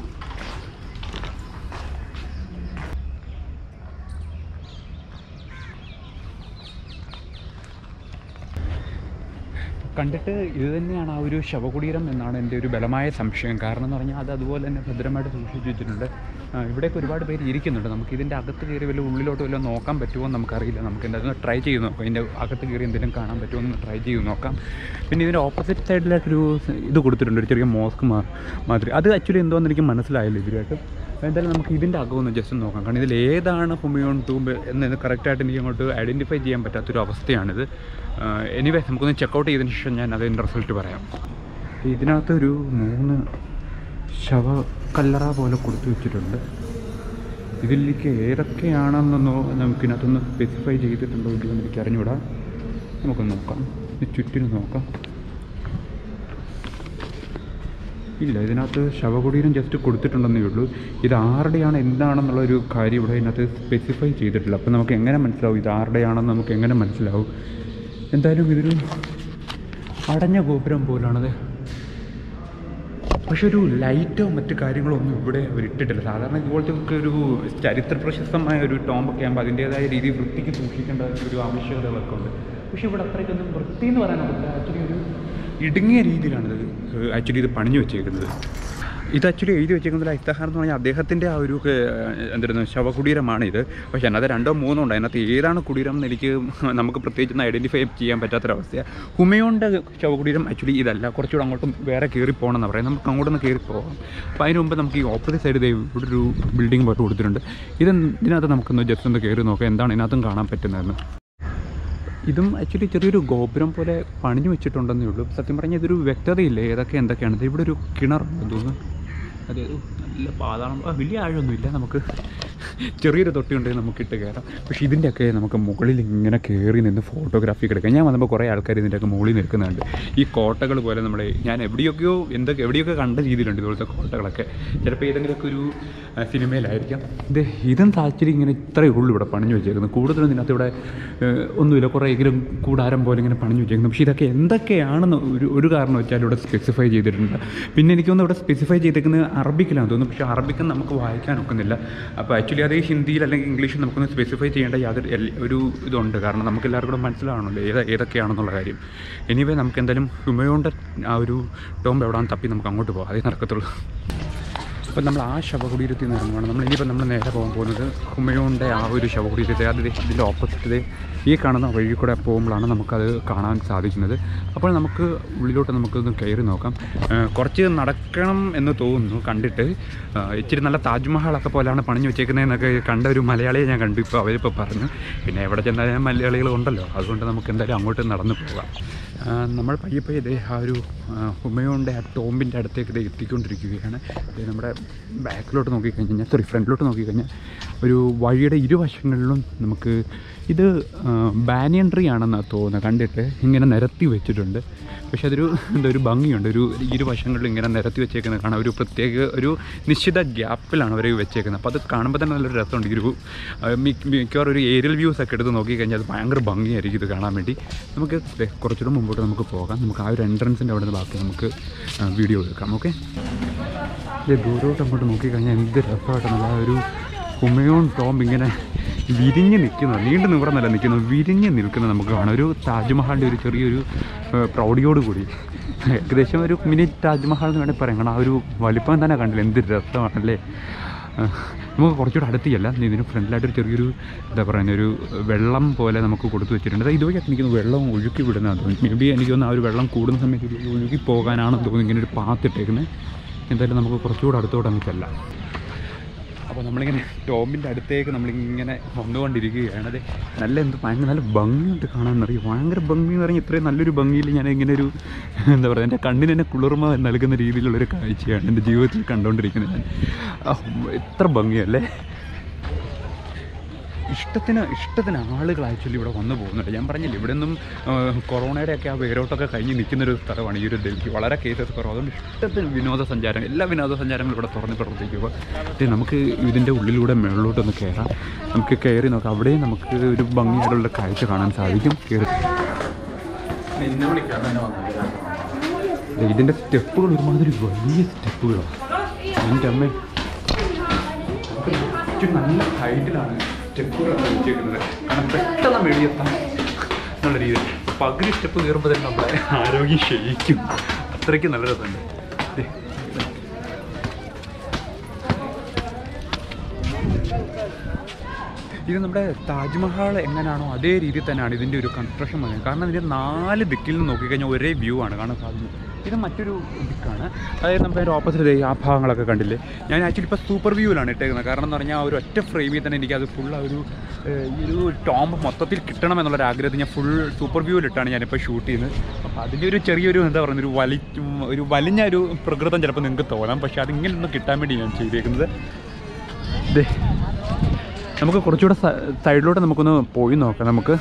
കണ്ടിട്ട് ഇത് തന്നെയാണ് ആ ഒരു ശവകുടീരം എന്നാണ് എൻ്റെ ഒരു ബലമായ സംശയം കാരണം എന്ന് പറഞ്ഞാൽ അത് അതുപോലെ തന്നെ ഭദ്രമായിട്ട് സൂക്ഷിച്ചു വെച്ചിട്ടുണ്ട് ആ, ഇവിടെയൊക്കെ ഒരുപാട് പേര് ഇരിക്കുന്നുണ്ട് നമുക്ക് ഇതിൻ്റെ അകത്ത് കയറി വല്ല ഉള്ളിലോട്ട് വല്ലതും നോക്കാൻ പറ്റുമോ എന്ന് നമുക്കറിയില്ല നമുക്ക് എന്തായാലും ട്രൈ ചെയ്ത് നോക്കാം ഇതിൻ്റെ അകത്ത് കയറി എന്തെങ്കിലും കാണാൻ പറ്റുമോ എന്ന് ട്രൈ ചെയ്ത് നോക്കാം പിന്നെ ഇതിൻ്റെ ഓപ്പോസിറ്റ് സൈഡിലായിട്ടൊരു ഇത് കൊടുത്തിട്ടുണ്ട് ഒരു ചെറിയ മോസ്ക് മാ മാതിരി അത് ആക്ച്വലി എന്തോന്ന് എനിക്ക് മനസ്സിലായില്ല ഇതിലായിട്ട് എന്തായാലും നമുക്ക് ഇതിൻ്റെ അകമൊന്ന് ജസ്റ്റ് നോക്കാം കാരണം ഇതിൽ ഏതാണ് ഹുമയോൺ ടൂമ്പ് എന്ന് കറക്റ്റായിട്ട് എനിക്ക് അങ്ങോട്ട് ഐഡൻറ്റിഫൈ ചെയ്യാൻ പറ്റാത്തൊരു അവസ്ഥയാണിത് എനിവേ നമുക്കൊന്ന് ചെക്കൗട്ട് ചെയ്തതിന് ശേഷം ഞാൻ അതിൻ്റെ റിസൾട്ട് പറയാം ഇതിനകത്തൊരു മൂന്ന് ശവ കല്ലറ പോലെ കൊടുത്തു വെച്ചിട്ടുണ്ട് ഇതിലേക്ക് ഏതൊക്കെയാണെന്നൊന്നോ നമുക്കിതിനകത്തൊന്ന് സ്പെസിഫൈ ചെയ്തിട്ടുണ്ടോ ഇല്ലയോ എന്ന് എനിക്ക് അറിഞ്ഞൂടാ നമുക്കൊന്ന് നോക്കാം ഇത് ചുറ്റിനും നോക്കാം ഇല്ല ഇതിനകത്ത് ശവകുടീരം ജസ്റ്റ് കൊടുത്തിട്ടുണ്ടെന്നേ ഉള്ളൂ ഇത് ആരുടെയാണ് എന്താണെന്നുള്ളൊരു കാര്യം ഇവിടെ ഇതിനകത്ത് സ്പെസിഫൈ ചെയ്തിട്ടില്ല അപ്പോൾ നമുക്ക് എങ്ങനെ മനസ്സിലാവും ഇത് ആരുടെയാണെന്ന് നമുക്ക് എങ്ങനെ മനസ്സിലാവും എന്തായാലും ഇതൊരു അടഞ്ഞ ഗോപുരം പോലാണത് പക്ഷെ ഒരു ലൈറ്റോ മറ്റു കാര്യങ്ങളോ ഒന്നും ഇവിടെ അവർ ഇട്ടിട്ടില്ല സാധാരണ ഇതുപോലത്തെ ഒക്കെ ഒരു ചരിത്ര പ്രശസ്തമായ ഒരു ടോമ്പൊക്കെ ആകുമ്പോൾ അതിൻ്റേതായ രീതിയിൽ വൃത്തിക്ക് സൂക്ഷിക്കേണ്ട ഒരു ആവശ്യകതകളൊക്കെ ഉണ്ട് പക്ഷെ ഇവിടെ അത്രയ്ക്കൊന്നും വൃത്തി എന്ന് പറയാനൊക്കില്ല ആക്ച്വലി ഒരു ഇടുങ്ങിയ രീതിയിലാണ് ഇത് ആക്ച്വലി ഇത് പണിഞ്ഞു വെച്ചേക്കുന്നത് ഇത് ആക്ച്വലി എഴുതി വെച്ചേക്കുന്നത് ഇസ്തഹാർ എന്ന് പറഞ്ഞാൽ അദ്ദേഹത്തിൻ്റെ ആ ഒരു ഏഹ്, എന്തായിരുന്നു ശവകുടീരമാണ് ഇത് പക്ഷേ അതിനകത്ത് രണ്ടോ മൂന്നോ ഉണ്ട് അതിനകത്ത് ഏതാണ് കുടീരം എന്ന് എനിക്ക് നമുക്ക് പ്രത്യേകിച്ച് ഒന്ന് ഐഡൻറ്റിഫൈ ചെയ്യാൻ പറ്റാത്തൊരവസ്ഥയാണ് ഹുമയോൻ്റെ ശവകുടീരം ആക്ച്വലി ഇതല്ല കുറച്ചുകൂടെ അങ്ങോട്ടും വേറെ കയറി പോകണമെന്ന് പറയാം നമുക്ക് അങ്ങോട്ടൊന്ന് കയറി പോകാം അപ്പോൾ അതിന് മുമ്പ് നമുക്ക് ഈ ഓപ്പോസിറ്റ് സൈഡ് ഇവിടെ ഒരു ബിൽഡിംഗ് പോലെ കൊടുത്തിട്ടുണ്ട് ഇത് ഇതിനകത്ത് നമുക്കൊന്ന് ജസ്റ്റ് ഒന്ന് കയറി നോക്കാം എന്താണ് ഇതിനകത്തും കാണാൻ പറ്റുന്നതെന്ന് ഇതും ആക്ച്വലി ചെറിയൊരു ഗോപുരം പോലെ പണിഞ്ഞു വെച്ചിട്ടുണ്ടെന്നേ ഉള്ളൂ സത്യം പറഞ്ഞാൽ ഇതൊരു വ്യക്തതയില്ല ഏതൊക്കെ എന്തൊക്കെയാണ് ദേ ഇവിടെ ഒരു കിണറുണ്ട് തോന്നുന്നു അതെ ഓ, നല്ല പാതാളം ആ, വലിയ ആഴമൊന്നുമില്ല നമുക്ക് ചെറിയൊരു തൊട്ടി ഉണ്ടെങ്കിൽ നമുക്ക് ഇട്ട് കയറാം പക്ഷേ ഇതിൻ്റെയൊക്കെ നമുക്ക് മുകളിൽ ഇങ്ങനെ കയറി നിന്ന് ഫോട്ടോഗ്രാഫി എടുക്കാം ഞാൻ വന്നപ്പോൾ കുറേ ആൾക്കാർ ഇതിൻ്റെയൊക്കെ മുകളിൽ നിൽക്കുന്നുണ്ട് ഈ കോട്ടകൾ പോലെ നമ്മൾ ഞാൻ എവിടെയൊക്കെയോ എന്തൊക്കെ എവിടെയൊക്കെ കണ്ട രീതിയിലുണ്ട് ഇതുപോലത്തെ കോട്ടകളൊക്കെ ചിലപ്പോൾ ഏതെങ്കിലുമൊക്കെ ഒരു ആ, സിനിമയിലായിരിക്കാം ഇത് ഇതും താല്പര്യം ഇങ്ങനെ ഇത്രയേ ഉള്ളൂ ഇവിടെ പണിഞ്ഞു വെച്ചേക്കുന്നത് കൂടുതലും ഇതിനകത്ത് ഇവിടെ ഏഹ്, ഒന്നുമില്ല കുറേ എങ്കിലും കൂടാരം പോലെ ഇങ്ങനെ പണിഞ്ഞു വെച്ചേക്കുന്നത് പക്ഷേ ഇതൊക്കെ എന്തൊക്കെയാണെന്ന് ഒരു ഒരു കാരണം വെച്ചാൽ ഇവിടെ സ്പെസിഫൈ ചെയ്തിട്ടുണ്ട് പിന്നെ എനിക്കൊന്ന് ഇവിടെ സ്പെസിഫൈ ചെയ്തേക്കുന്നത് അറബിക്കിലാണെന്ന് തോന്നുന്നു പക്ഷേ അറബിക്ക് നമുക്ക് വായിക്കാൻ ഒക്കുന്നില്ല അപ്പോൾ ആക്ച്വലി അത് ഹിന്ദിയിൽ അല്ലെങ്കിൽ ഇംഗ്ലീഷിൽ നമുക്കൊന്ന് സ്പെസിഫൈ ചെയ്യേണ്ട യാതൊരു എൽ- ഒരു ഇതുണ്ട് കാരണം നമുക്ക് എല്ലാവർക്കും കൂടെ മനസ്സിലാവണമല്ലോ ഏത് ഏതൊക്കെയാണെന്നുള്ള കാര്യം എനിവേ നമുക്ക് എന്തായാലും ഹുമയോൻ്റെ ആ ഒരു ടോംബ് എവിടെയാണെന്ന് തപ്പി നമുക്ക് അങ്ങോട്ട് പോകാം അതേ നടക്കത്തുള്ളൂ അപ്പോൾ നമ്മൾ ആ ശവകുടീരത്തിൽ നിന്ന് ഇറങ്ങുകയാണ് നമ്മൾ ഇനിയിപ്പോൾ നമ്മൾ നേരെ പോകാൻ പോകുന്നത് ഹുമയൂണിൻ്റെ ആ ഒരു ശവകുടീരത്തെ അത് ദേ ഇതിൻ്റെ ഓപ്പോസിറ്റ് ഈ കാണുന്ന വഴി കൂടെ പോകുമ്പോഴാണ് നമുക്കത് കാണാൻ സാധിക്കുന്നത് അപ്പോൾ നമുക്ക് ഉള്ളിലോട്ട് നമുക്കൊന്ന് കയറി നോക്കാം ആ, കുറച്ച് നടക്കണം എന്ന് തോന്നുന്നു കണ്ടിട്ട് ആ, ഇച്ചിരി നല്ല താജ്മഹലൊക്കെ പോലെയാണ് പണിഞ്ഞു വെച്ചേക്കുന്നതെന്നൊക്കെ കണ്ട ഒരു മലയാളിയെ ഞാൻ കണ്ടു ഇപ്പോൾ അവരിപ്പോൾ പറഞ്ഞു പിന്നെ എവിടെ ചെന്നാലും മലയാളികൾ ഉണ്ടല്ലോ അതുകൊണ്ട് നമുക്ക് എന്തായാലും അങ്ങോട്ട് നടന്നു പോകാം ആ, നമ്മൾ പയ്യെ പയ്യെ ദേ ആ ഒരു ഹുമയോൻ്റെ ആ ടോമ്പിൻ്റെ അടുത്തേക്ക് ദേ എത്തിക്കൊണ്ടിരിക്കുകയാണ് ദേ നമ്മുടെ ബാക്കിലോട്ട് നോക്കിക്കഴിഞ്ഞാൽ സോറി ഫ്രണ്ടിലോട്ട് നോക്കിക്കഴിഞ്ഞാൽ ഒരു വഴിയുടെ ഇരുവശങ്ങളിലും നമുക്ക് ഇത് ബാനിയൻ ട്രീ ആണെന്നാണ് തോന്നുന്നത് കണ്ടിട്ട് ഇങ്ങനെ നിരത്തി വെച്ചിട്ടുണ്ട് പക്ഷെ അതൊരു എന്താ ഒരു ഭംഗിയുണ്ട് ഒരു ഇരുവശങ്ങളിലും ഇങ്ങനെ നിരത്തി വെച്ചേക്കുന്നത് കാണാം ഒരു പ്രത്യേക ഒരു നിശ്ചിത ഗ്യാപ്പിലാണ് അവർ വെച്ചേക്കുന്നത് അപ്പോൾ അത് കാണുമ്പോൾ തന്നെ നല്ലൊരു രസമുണ്ട് ഈ ഒരു ആ, മിക്ക- മിക്കവാറും ഒരു ഏരിയൽ വ്യൂസ് ഒക്കെ എടുത്ത് നോക്കിക്കഴിഞ്ഞാൽ അത് ഭയങ്കര ഭംഗിയായിരിക്കും ഇത് കാണാൻ വേണ്ടി നമുക്ക് ദേ കുറച്ചുകൂടെ മുമ്പോട്ട് നമുക്ക് പോകാം നമുക്ക് ആ ഒരു എൻട്രൻസിൻ്റെ അവിടെ നിന്ന് ബാക്കി നമുക്ക് ആ, വീഡിയോ എടുക്കാം ഓക്കെ ഇത് ദൂരോട്ട് അങ്ങോട്ട് നോക്കിക്കഴിഞ്ഞാൽ എന്ത് രസമായിട്ട് നല്ല ആ ഒരു ഹുമയോൺ ടോംബ് ഇങ്ങനെ വിരിഞ്ഞ് നിൽക്കുന്നത് നീണ്ടു നിവർന്നല്ല നിൽക്കുന്നത് വിരിഞ്ഞ് നിൽക്കുന്നത് നമുക്ക് കാണാം ഒരു താജ്മഹലിൻ്റെ ഒരു ചെറിയൊരു ആ, പ്രൗഢിയോട് കൂടി ഏകദേശം ഒരു മിനി താജ്മഹൽ എന്ന് വേണമെങ്കിൽ പറയാം കാരണം ആ ഒരു വലിപ്പം തന്നെ കണ്ടില്ല എന്ത് രസമാണല്ലേ ആ, നമുക്ക് കുറച്ചുകൂടെ അടുത്തില്ല ഇതിന് ഫ്രണ്ടിലായിട്ടൊരു ചെറിയൊരു എന്താ പറയുന്ന ഒരു വെള്ളം പോലെ നമുക്ക് കൊടുത്തു വെച്ചിട്ടുണ്ട് അത് ഇതുവഴിയൊക്കെ എനിക്ക് തോന്നുന്നു വെള്ളം ഒഴുക്കി വിടുന്നതാണ് തോന്നുന്നു മേ ബി എനിക്ക് തോന്നുന്നു ആ ഒരു വെള്ളം കൂടുന്ന സമയത്ത് ഇത് ഒഴുകി പോകാനാണെന്ന് തോന്നുന്നു ഇങ്ങനെ ഒരു പാത്തിട്ടേക്കുന്നത് എന്തായാലും നമുക്ക് കുറച്ചുകൂടെ അടുത്തോട്ട് അങ്ങ് ചെല്ലാം അപ്പോൾ നമ്മളിങ്ങനെ ടോമിൻ്റെ അടുത്തേക്ക് നമ്മളിങ്ങനെ വന്നുകൊണ്ടിരിക്കുകയാണ് അത് നല്ല എന്ത് ഭയങ്കര നല്ല ഭംഗിയുണ്ട് കാണാമെന്നറിയും ഭയങ്കര ഭംഗി എന്ന് പറഞ്ഞാൽ ഇത്രയും നല്ലൊരു ഭംഗിയിൽ ഞാൻ ഇങ്ങനെ ഒരു എന്താ പറയുക എൻ്റെ കണ്ണിന് തന്നെ കുളിർമ നൽകുന്ന രീതിയിലുള്ളൊരു കാഴ്ചയാണ് എൻ്റെ ജീവിതത്തിൽ കണ്ടുകൊണ്ടിരിക്കുന്നത് ഞാൻ ആ, എത്ര ഭംഗിയല്ലേ ഇഷ്ടത്തിന് ഇഷ്ടത്തിന് ആളുകൾ ആക്ച്വലി ഇവിടെ വന്നു പോകുന്നുണ്ട് ഞാൻ പറഞ്ഞില്ല ഇവിടെ നിന്നും കൊറോണയുടെ ഒക്കെ ആ വേരോട്ടൊക്കെ കഴിഞ്ഞ് നിൽക്കുന്നൊരു സ്ഥലമാണ് ഈ ഒരു ഡൽഹി വളരെ കേസസ് കുറവ് അതുകൊണ്ട് ഇഷ്ടത്തിന് വിനോദസഞ്ചാരം എല്ലാ വിനോദസഞ്ചാരങ്ങളും ഇവിടെ തുറന്ന് പ്രവർത്തിക്കുക ഇത് നമുക്ക് ഇതിൻ്റെ ഉള്ളിലൂടെ മുകളിലോട്ടൊന്ന് കയറാം നമുക്ക് കയറി നോക്കാം അവിടെയും നമുക്ക് ഒരു ഭംഗിയായിട്ടുള്ള കാഴ്ച കാണാൻ സാധിക്കും കയറി ദേ ഇതിൻ്റെ സ്റ്റെപ്പുകൾ ഒരുമാതിരി വലിയ സ്റ്റെപ്പുകളാണ് എൻ്റെ അമ്മ ഏറ്റവും നല്ല ഹൈറ്റിലാണ് സ്റ്റെപ്പുകളൊക്കെ വെച്ചേക്കുന്നത് കാരണം പെട്ടെന്ന് വെളിയെത്താം എന്നുള്ള രീതിയിൽ പകുതി സ്റ്റെപ്പ് കയറുമ്പോൾ തന്നെ നമ്മുടെ ആരോഗ്യം ക്ഷയിക്കും അത്രയ്ക്ക് നല്ല രസമുണ്ട് ദേ. ഇത് നമ്മുടെ താജ്മഹൽ എങ്ങനെയാണോ അതേ രീതിയിൽ തന്നെയാണ് ഇതിൻ്റെ ഒരു കൺസ്ട്രക്ഷൻ വന്നത് കാരണം ഇതിൻ്റെ നാല് ദിക്കിൽ നിന്ന് നോക്കിക്കഴിഞ്ഞാൽ ഒരേ വ്യൂ ആണ് കാണാൻ സാധിക്കുന്നത് ഇത് മറ്റൊരു ദിക്കാണ് അതായത് നമ്മുടെ ഒരു ഓപ്പോസിറ്റ് ആ ഭാഗങ്ങളൊക്കെ കണ്ടില്ലേ ഞാൻ ആക്ച്വലി ഇപ്പോൾ സൂപ്പർ വ്യൂവിലാണ് ഇട്ടേക്കുന്നത് കാരണം എന്ന് പറഞ്ഞാൽ ആ ഒരു ഒറ്റ ഫ്രെയിമിൽ തന്നെ എനിക്ക് അത് ഫുൾ ആ ഒരു ഏഹ്, ഈ ഒരു ടോംബ് മൊത്തത്തിൽ കിട്ടണം എന്നുള്ളൊരു ആഗ്രഹത്തിൽ ഞാൻ ഫുൾ സൂപ്പർ വ്യൂവിലിട്ടാണ് ഞാനിപ്പോൾ ഷൂട്ട് ചെയ്യുന്നത് അപ്പോൾ അതിൻ്റെ ഒരു ചെറിയൊരു എന്താ പറയുന്നത് ഒരു വലി ഒരു വലിഞ്ഞ ഒരു പ്രകൃതം ചിലപ്പോൾ നിങ്ങൾക്ക് തോന്നാം പക്ഷേ അതിങ്ങനെ ഒന്ന് കിട്ടാൻ വേണ്ടി ഞാൻ ചെയ്തേക്കുന്നത് ദേ നമുക്ക് കുറച്ചുകൂടെ സൈഡിലോട്ട് നമുക്കൊന്ന് പോയി നോക്കാം നമുക്ക്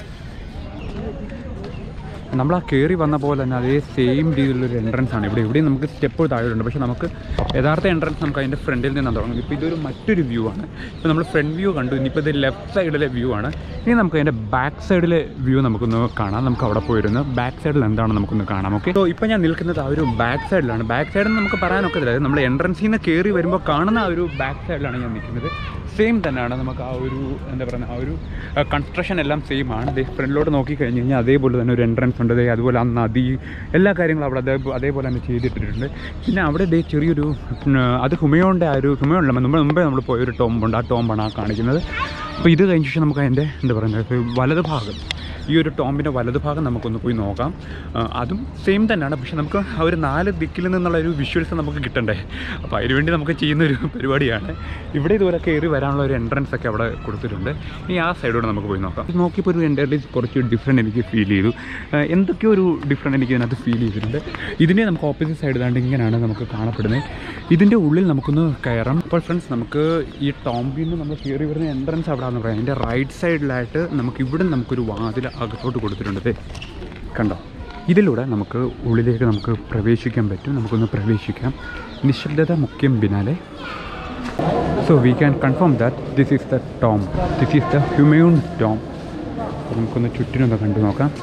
നമ്മൾ ആ കയറി വന്ന പോലെ തന്നെ അതേ സെയിം രീതിയിലുള്ളൊരു എൻട്രൻസ് ആണ് ഇവിടെ ഇവിടെയും നമുക്ക് സ്റ്റെപ്പ് താഴെയുണ്ട് പക്ഷേ നമുക്ക് യഥാർത്ഥ എൻട്രൻസ് നമുക്ക് അതിൻ്റെ ഫ്രണ്ടിൽ നിന്നാണ് തുടങ്ങുന്നത് ഇപ്പോൾ ഇതൊരു മറ്റൊരു വ്യൂ ആണ് ഇപ്പോൾ നമ്മൾ ഫ്രണ്ട് വ്യൂ കണ്ടു ഇനിയിപ്പോൾ ഇത് ലെഫ്റ്റ് സൈഡിലെ വ്യൂ ആണ് ഇനി നമുക്ക് അതിൻ്റെ ബാക്ക് സൈഡിലെ വ്യൂ നമുക്കൊന്ന് കാണാം നമുക്ക് അവിടെ പോയിരുന്ന് ബാക്ക് സൈഡിൽ എന്താണ് നമുക്കൊന്ന് കാണാം ഓക്കെ സോ ഇപ്പോൾ ഞാൻ നിൽക്കുന്നത് ആ ഒരു ബാക്ക് സൈഡിലാണ് ബാക്ക് സൈഡിൽ നമുക്ക് പറയാനൊക്കത്തില്ല അതായത് നമ്മൾ എൻട്രൻസിൽ നിന്ന് കയറി വരുമ്പോൾ കാണുന്ന ആ ഒരു ബാക്ക് സൈഡിലാണ് ഞാൻ നിൽക്കുന്നത് സെയിം തന്നെയാണ് നമുക്ക് ആ ഒരു എന്താ പറയുക ആ ഒരു കൺസ്ട്രക്ഷൻ എല്ലാം സെയിം ആണ് ദേ ഫ്രണ്ടിലോട്ട് നോക്കി കഴിഞ്ഞ് കഴിഞ്ഞാൽ അതേപോലെ തന്നെ ഒരു എൻട്രൻസ് ഉണ്ട് ദേ അതുപോലെ ആ നദി എല്ലാ കാര്യങ്ങളും അവിടെ അതേ അതേപോലെ തന്നെ ചെയ്തിട്ടിട്ടുണ്ട് പിന്നെ അവിടെ ദേ ചെറിയൊരു ഉം, അത് ഹുമയോണിൻ്റെ ആ ഒരു ഹുമയോണില്ല മുമ്പ് മുമ്പേ നമ്മൾ പോയൊരു ടോമ്പുണ്ട് ആ ടോമ്പാണ് ആ കാണിക്കുന്നത് അപ്പോൾ ഇത് കഴിഞ്ഞ ശേഷം നമുക്ക് അതിൻ്റെ എന്താ പറയുന്നത് വലത് ഭാഗം ഈ ഒരു ടോമ്പിൻ്റെ വലത് ഭാഗം നമുക്കൊന്ന് പോയി നോക്കാം ആ, അതും സെയിം തന്നെയാണ് പക്ഷെ നമുക്ക് ആ ഒരു നാല് ദിക്കിൽ നിന്നുള്ള ഒരു വിഷ്വൽസ് നമുക്ക് കിട്ടണ്ടേ അപ്പോൾ അതിനുവേണ്ടി നമുക്ക് ചെയ്യുന്ന ഒരു പരിപാടിയാണ് ഇവിടെ ഇതുപോലെ കയറി വരാനുള്ള ഒരു എൻട്രൻസ് ഒക്കെ അവിടെ കൊടുത്തിട്ടുണ്ട് ഇനി ആ സൈഡോടെ നമുക്ക് പോയി നോക്കാം ഇത് നോക്കിയപ്പോൾ ഒരു എൻ്റെ കുറച്ച് ഡിഫറെൻറ്റ് എനിക്ക് ഫീൽ ചെയ്തു ആ, എന്തൊക്കെയോ ഒരു ഡിഫറെൻറ്റ് എനിക്ക് ഇതിനകത്ത് ഫീൽ ചെയ്തിട്ടുണ്ട് ഇതിൻ്റെ നമുക്ക് ഓപ്പോസിറ്റ് സൈഡ് ഇതാണ്ട് ഇങ്ങനെയാണ് നമുക്ക് കാണപ്പെടുന്നത് ഇതിൻ്റെ ഉള്ളിൽ നമുക്കൊന്ന് കയറാം അപ്പോൾ ഫ്രണ്ട്സ് നമുക്ക് ഈ ടോംബിൽ നിന്ന് നമ്മൾ കയറി വരുന്ന എൻട്രൻസ് അവിടെ എന്ന് പറയാം അതിൻ്റെ റൈറ്റ് സൈഡിലായിട്ട് നമുക്ക് ഇവിടെ നമുക്കൊരു വാതിൽ അകത്തോട്ട് കൊടുത്തിട്ടുണ്ട് ദേ. കണ്ടോ ഇതിലൂടെ നമുക്ക് ഉള്ളിലേക്ക് നമുക്ക് പ്രവേശിക്കാൻ പറ്റും നമുക്കൊന്ന് പ്രവേശിക്കാം നിശബ്ദത മുഖ്യം ബിനാലെ so we can confirm that this is the tomb this is the Humayun tomb നമുക്കൊന്ന് ചുറ്റിനൊന്ന് കണ്ടു നോക്കാം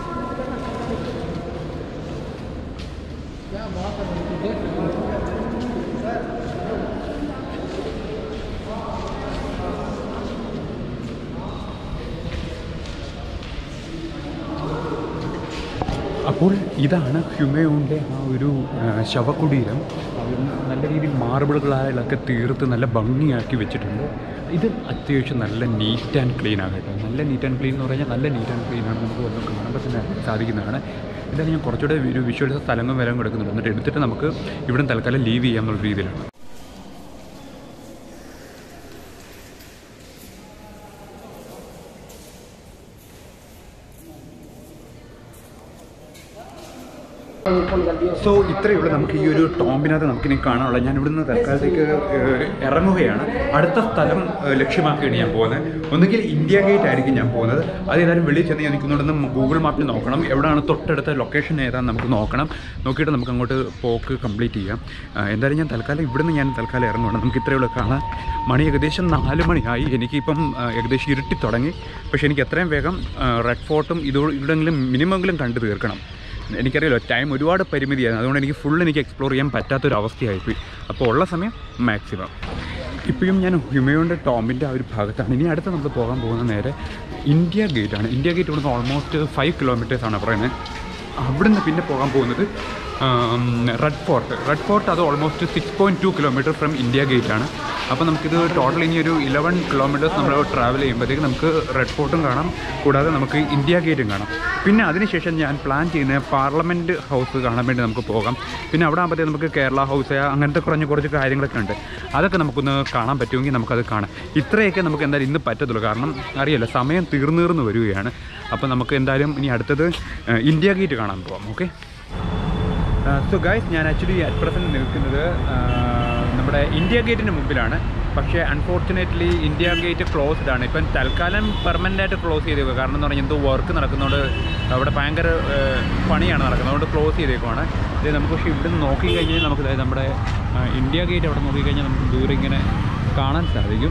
അപ്പോൾ ഇതാണ് ഹ്യൂമയോണിൻ്റെ ആ ഒരു ആ, ശവകുടീരം അവർ നല്ല രീതിയിൽ മാർബിളുകളായാലൊക്കെ തീർത്ത് നല്ല ഭംഗിയാക്കി വെച്ചിട്ടുണ്ട് ഇത് അത്യാവശ്യം നല്ല നീറ്റ് ആൻഡ് ക്ലീൻ ആണ് കേട്ടോ നല്ല നീറ്റ് ആൻഡ് ക്ലീൻ എന്ന് പറഞ്ഞാൽ നല്ല നീറ്റ് ആൻഡ് ക്ലീൻ ആണ് നമുക്ക് വന്ന് കാണുമ്പോൾ തന്നെ സാധിക്കുന്നതാണ് ഇതാണ് ഞാൻ കുറച്ചുകൂടെ ഒരു വിഷ്വൽസ് സ്ഥലങ്ങളും വരാൻ കൊടുക്കുന്നുണ്ട് എന്നിട്ട് എടുത്തിട്ട് നമുക്ക് ഇവിടെ തൽക്കാലം ലീവ് ചെയ്യാം എന്നുള്ള രീതിയിലാണ് സോ ഇത്രയേ ഉള്ളൂ നമുക്ക് ഈ ഒരു ടോമ്പിനകത്ത് നമുക്കിനി കാണാനുള്ളത് ഞാൻ ഇവിടുന്ന് തൽക്കാലത്തേക്ക് ഏഹ്, ഇറങ്ങുകയാണ് അടുത്ത സ്ഥലം ഏഹ്, ലക്ഷ്യമാക്കിയാണ് ഞാൻ പോകുന്നത് ഒന്നുകിൽ ഇന്ത്യ ഗേറ്റ് ആയിരിക്കും ഞാൻ പോകുന്നത് അത് ഏതായാലും വെളിയിൽ ചെന്ന് ഞാൻ നിൽക്കുന്നുണ്ടെന്ന് ഗൂഗിൾ മാപ്പിൽ നോക്കണം എവിടെയാണ് തൊട്ടടുത്ത ലൊക്കേഷൻ ഏതാണെന്ന് നമുക്ക് നോക്കണം നോക്കിയിട്ട് നമുക്ക് അങ്ങോട്ട് പോക്ക് കംപ്ലീറ്റ് ചെയ്യാം ഏഹ്, എന്തായാലും ഞാൻ തൽക്കാലം ഇവിടുന്ന് ഞാൻ തൽക്കാലം ഇറങ്ങുകയാണ് നമുക്ക് ഇത്രയേ ഉള്ളൂ കാണാൻ മണി ഏകദേശം നാല് മണിയായി എനിക്കിപ്പം ഏഹ്, ഏകദേശം ഇരുട്ടി തുടങ്ങി പക്ഷേ എനിക്ക് എത്രയും വേഗം ഏഹ്, റെഡ് ഫോർട്ടും ഇതോ ഇവിടെങ്കിലും മിനിമെങ്കിലും കണ്ടു തീർക്കണം എനിക്കറിയാലോ ടൈം ഒരുപാട് പരിമിതിയാണ് അതുകൊണ്ട് എനിക്ക് ഫുൾ എനിക്ക് എക്സ്പ്ലോർ ചെയ്യാൻ പറ്റാത്തൊരു അവസ്ഥയായിപ്പോയി അപ്പോൾ ഉള്ള സമയം മാക്സിമം ഇപ്പോഴും ഞാൻ ഹ്യൂമയോൻ്റെ ടോമിൻ്റെ ആ ഒരു ഭാഗത്താണ് ഇനി അടുത്ത് നമ്മൾ പോകാൻ പോകുന്ന നേരെ ഇന്ത്യ ഗേറ്റ് ആണ് ഇന്ത്യ ഗേറ്റ് ഇവിടുന്ന് ഓൾമോസ്റ്റ് ഫൈവ് കിലോമീറ്റേഴ്സാണ് പറയുന്നത് അവിടുന്ന് പിന്നെ പോകാൻ പോകുന്നത് റെഡ് ഫോർട്ട് റെഡ് ഫോർട്ട് അത് almost six point two kilometre from India Gate ആണ് അപ്പോൾ നമുക്കിത് ടോട്ടൽ ഇനി ഒരു ഇലവൻ കിലോമീറ്റേഴ്സ് നമ്മൾ ട്രാവൽ ചെയ്യുമ്പോഴത്തേക്ക് നമുക്ക് റെഡ് ഫോർട്ടും കാണാം കൂടാതെ നമുക്ക് ഇന്ത്യ ഗേറ്റും കാണാം പിന്നെ അതിനുശേഷം ഞാൻ പ്ലാൻ ചെയ്യുന്ന പാർലമെൻറ്റ് ഹൗസ് കാണാൻ വേണ്ടി നമുക്ക് പോകാം പിന്നെ അവിടെ ആകുമ്പോഴത്തേക്ക് നമുക്ക് കേരള ഹൗസ് അങ്ങനത്തെ കുറഞ്ഞ കുറച്ച് കാര്യങ്ങളൊക്കെ ഉണ്ട് അതൊക്കെ നമുക്കൊന്ന് കാണാൻ പറ്റുമെങ്കിൽ നമുക്കത് കാണാം ഇത്രയൊക്കെ നമുക്ക് എന്തായാലും ഇന്ന് പറ്റത്തുള്ളൂ കാരണം അറിയാലോ സമയം തീർന്നു തീർന്നു വരികയാണ് അപ്പോൾ നമുക്ക് എന്തായാലും ഇനി അടുത്തത് ഏഹ്, ഇന്ത്യ ഗേറ്റ് കാണാൻ പോവാം ഓക്കെ സോ ഗൈസ് ഞാൻ ആക്ച്വലി അറ്റ് പ്രസൻറ്റ് നിൽക്കുന്നത് ആഹ്, നമ്മുടെ ഇന്ത്യ ഗേറ്റിന് മുമ്പിലാണ് പക്ഷേ അൺഫോർച്ചുനേറ്റ്ലി ഇന്ത്യ ഗേറ്റ് ക്ലോസ്ഡ് ആണ് ഇപ്പം തൽക്കാലം പെർമനൻ്റ് ആയിട്ട് ക്ലോസ് ചെയ്തേക്കുക കാരണം എന്ന് പറഞ്ഞാൽ എന്തോ വർക്ക് നടക്കുന്നതുകൊണ്ട് അവിടെ ഭയങ്കര ആഹ്, പണിയാണ് നടക്കുന്നത് അതുകൊണ്ട് ക്ലോസ് ചെയ്തേക്കുവാണ് ഇത് നമുക്ക് പക്ഷേ ഇവിടെ നിന്ന് നോക്കി കഴിഞ്ഞാൽ നമുക്ക് ദേ നമ്മുടെ ആഹ്, ഇന്ത്യ ഗേറ്റ് അവിടെ നോക്കി കഴിഞ്ഞാൽ നമുക്ക് ദൂരെ ഇങ്ങനെ കാണാൻ സാധിക്കും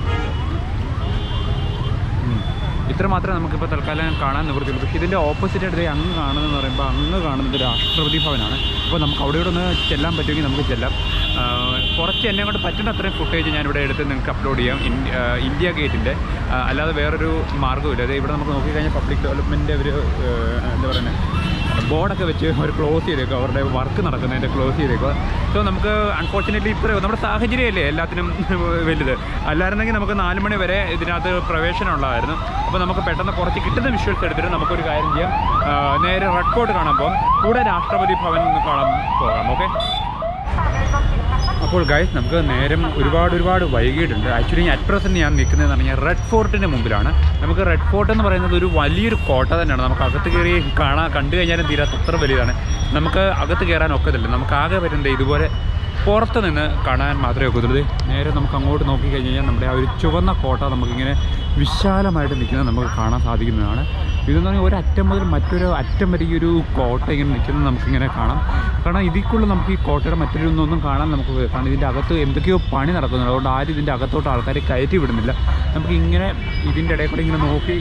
ഉം. ഇത്ര മാത്രമേ നമുക്കിപ്പോൾ തൽക്കാലം കാണാൻ നിവൃത്തിയുള്ളൂ പക്ഷേ ഇതിൻ്റെ ഓപ്പോസിറ്റ് ആയിട്ട് അങ്ങ് കാണുന്നതെന്ന് പറയുമ്പോൾ അങ്ങ് കാണുന്നത് രാഷ്ട്രപതി ഭവനാണ് അപ്പോൾ നമുക്ക് അവിടെ ഇവിടെ ഒന്ന് ചെല്ലാൻ പറ്റുമെങ്കിൽ നമുക്ക് ചെല്ലാം ആ, കുറച്ച് എന്നെ കൊണ്ട് പറ്റുന്ന അത്രയും ഫുട്ടേജ് ഞാനിവിടെ എടുത്ത് നിങ്ങൾക്ക് അപ്ലോഡ് ചെയ്യാം ഇന്ത്യ ആ, ഇന്ത്യ ഗേറ്റിൻ്റെ ആ, അല്ലാതെ വേറൊരു മാർഗ്ഗമില്ല അതായത് ഇവിടെ നമുക്ക് നോക്കിക്കഴിഞ്ഞാൽ പബ്ലിക് ഡെവലപ്മെൻറ്റിൻ്റെ ഒരു ആ, എന്താ പറയുന്നത് ബോർഡൊക്കെ വെച്ച് അവർ ക്ലോസ് ചെയ്തേക്കുക അവരുടെ വർക്ക് നടക്കുന്നതിൻ്റെ ക്ലോസ് ചെയ്തേക്കുക സോ നമുക്ക് അൺഫോർച്ചുനേറ്റ്ലി ഇത്രയോ നമ്മുടെ സാഹചര്യമല്ലേ എല്ലാത്തിനും വലുത് അല്ലായിരുന്നെങ്കിൽ നമുക്ക് നാല് മണി വരെ ഇതിനകത്ത് പ്രവേശനം ഉള്ളതായിരുന്നു അപ്പോൾ നമുക്ക് പെട്ടെന്ന് കുറച്ച് കിട്ടുന്ന വിഷ്വൽസ് എടുത്തിട്ട് നമുക്കൊരു കാര്യം ചെയ്യാം ആ, നേരെ റെഡ് ഫോർട്ട് കാണാൻ പോകാം കൂടെ രാഷ്ട്രപതി ഭവൻ കാണാൻ പോകാം ഓക്കെ അപ്പോൾ ഗൈസ് നമുക്ക് നേരം ഒരുപാട് ഒരുപാട് വൈകിട്ടുണ്ട് ആക്ച്വലി അറ്റ് പ്രസൻറ്റ് ഞാൻ നിൽക്കുന്നതെന്ന് പറഞ്ഞാൽ റെഡ് ഫോർട്ടിൻ്റെ മുമ്പിലാണ് നമുക്ക് റെഡ് ഫോർട്ട് എന്ന് പറയുന്നത് ഒരു വലിയൊരു കോട്ട തന്നെയാണ് നമുക്ക് അകത്ത് കയറി കാണാൻ കണ്ടു കഴിഞ്ഞാലും തീരാത്ത അത്ര വലിയതാണ് നമുക്ക് അകത്ത് കയറാൻ ഒക്കത്തില്ല നമുക്ക് ആകെ വരുന്നത് ഇതുപോലെ പുറത്ത് നിന്ന് കാണാൻ മാത്രമേ ഒക്കത്തുള്ളൂ ദേ നേരെ നമുക്ക് അങ്ങോട്ട് നോക്കി കഴിഞ്ഞ് കഴിഞ്ഞാൽ നമ്മുടെ ആ ഒരു ചുവന്ന കോട്ട നമുക്കിങ്ങനെ വിശാലമായിട്ട് നിൽക്കുന്നത് നമുക്ക് കാണാൻ സാധിക്കുന്നതാണ് ഇതെന്ന് പറഞ്ഞാൽ ഒരറ്റം മുതൽ മറ്റൊരു അറ്റം വരെ ഈ ഒരു കോട്ട ഇങ്ങനെ നിൽക്കുന്നത് നമുക്കിങ്ങനെ കാണാം കാരണം ഇതിക്കുള്ള നമുക്ക് ഈ കോട്ടയുടെ മറ്റൊരു ഒന്നും കാണാൻ നമുക്ക് കാരണം ഇതിൻ്റെ അകത്ത് എന്തൊക്കെയോ പണി നടക്കുന്നുണ്ട് അതുകൊണ്ട് ആരും ഇതിൻ്റെ അകത്തോട്ട് ആൾക്കാരെ കയറ്റി വിടുന്നില്ല നമുക്ക് ഇങ്ങനെ ഇതിൻ്റെ ഇടയിൽ കൂടെ ഇങ്ങനെ നോക്കി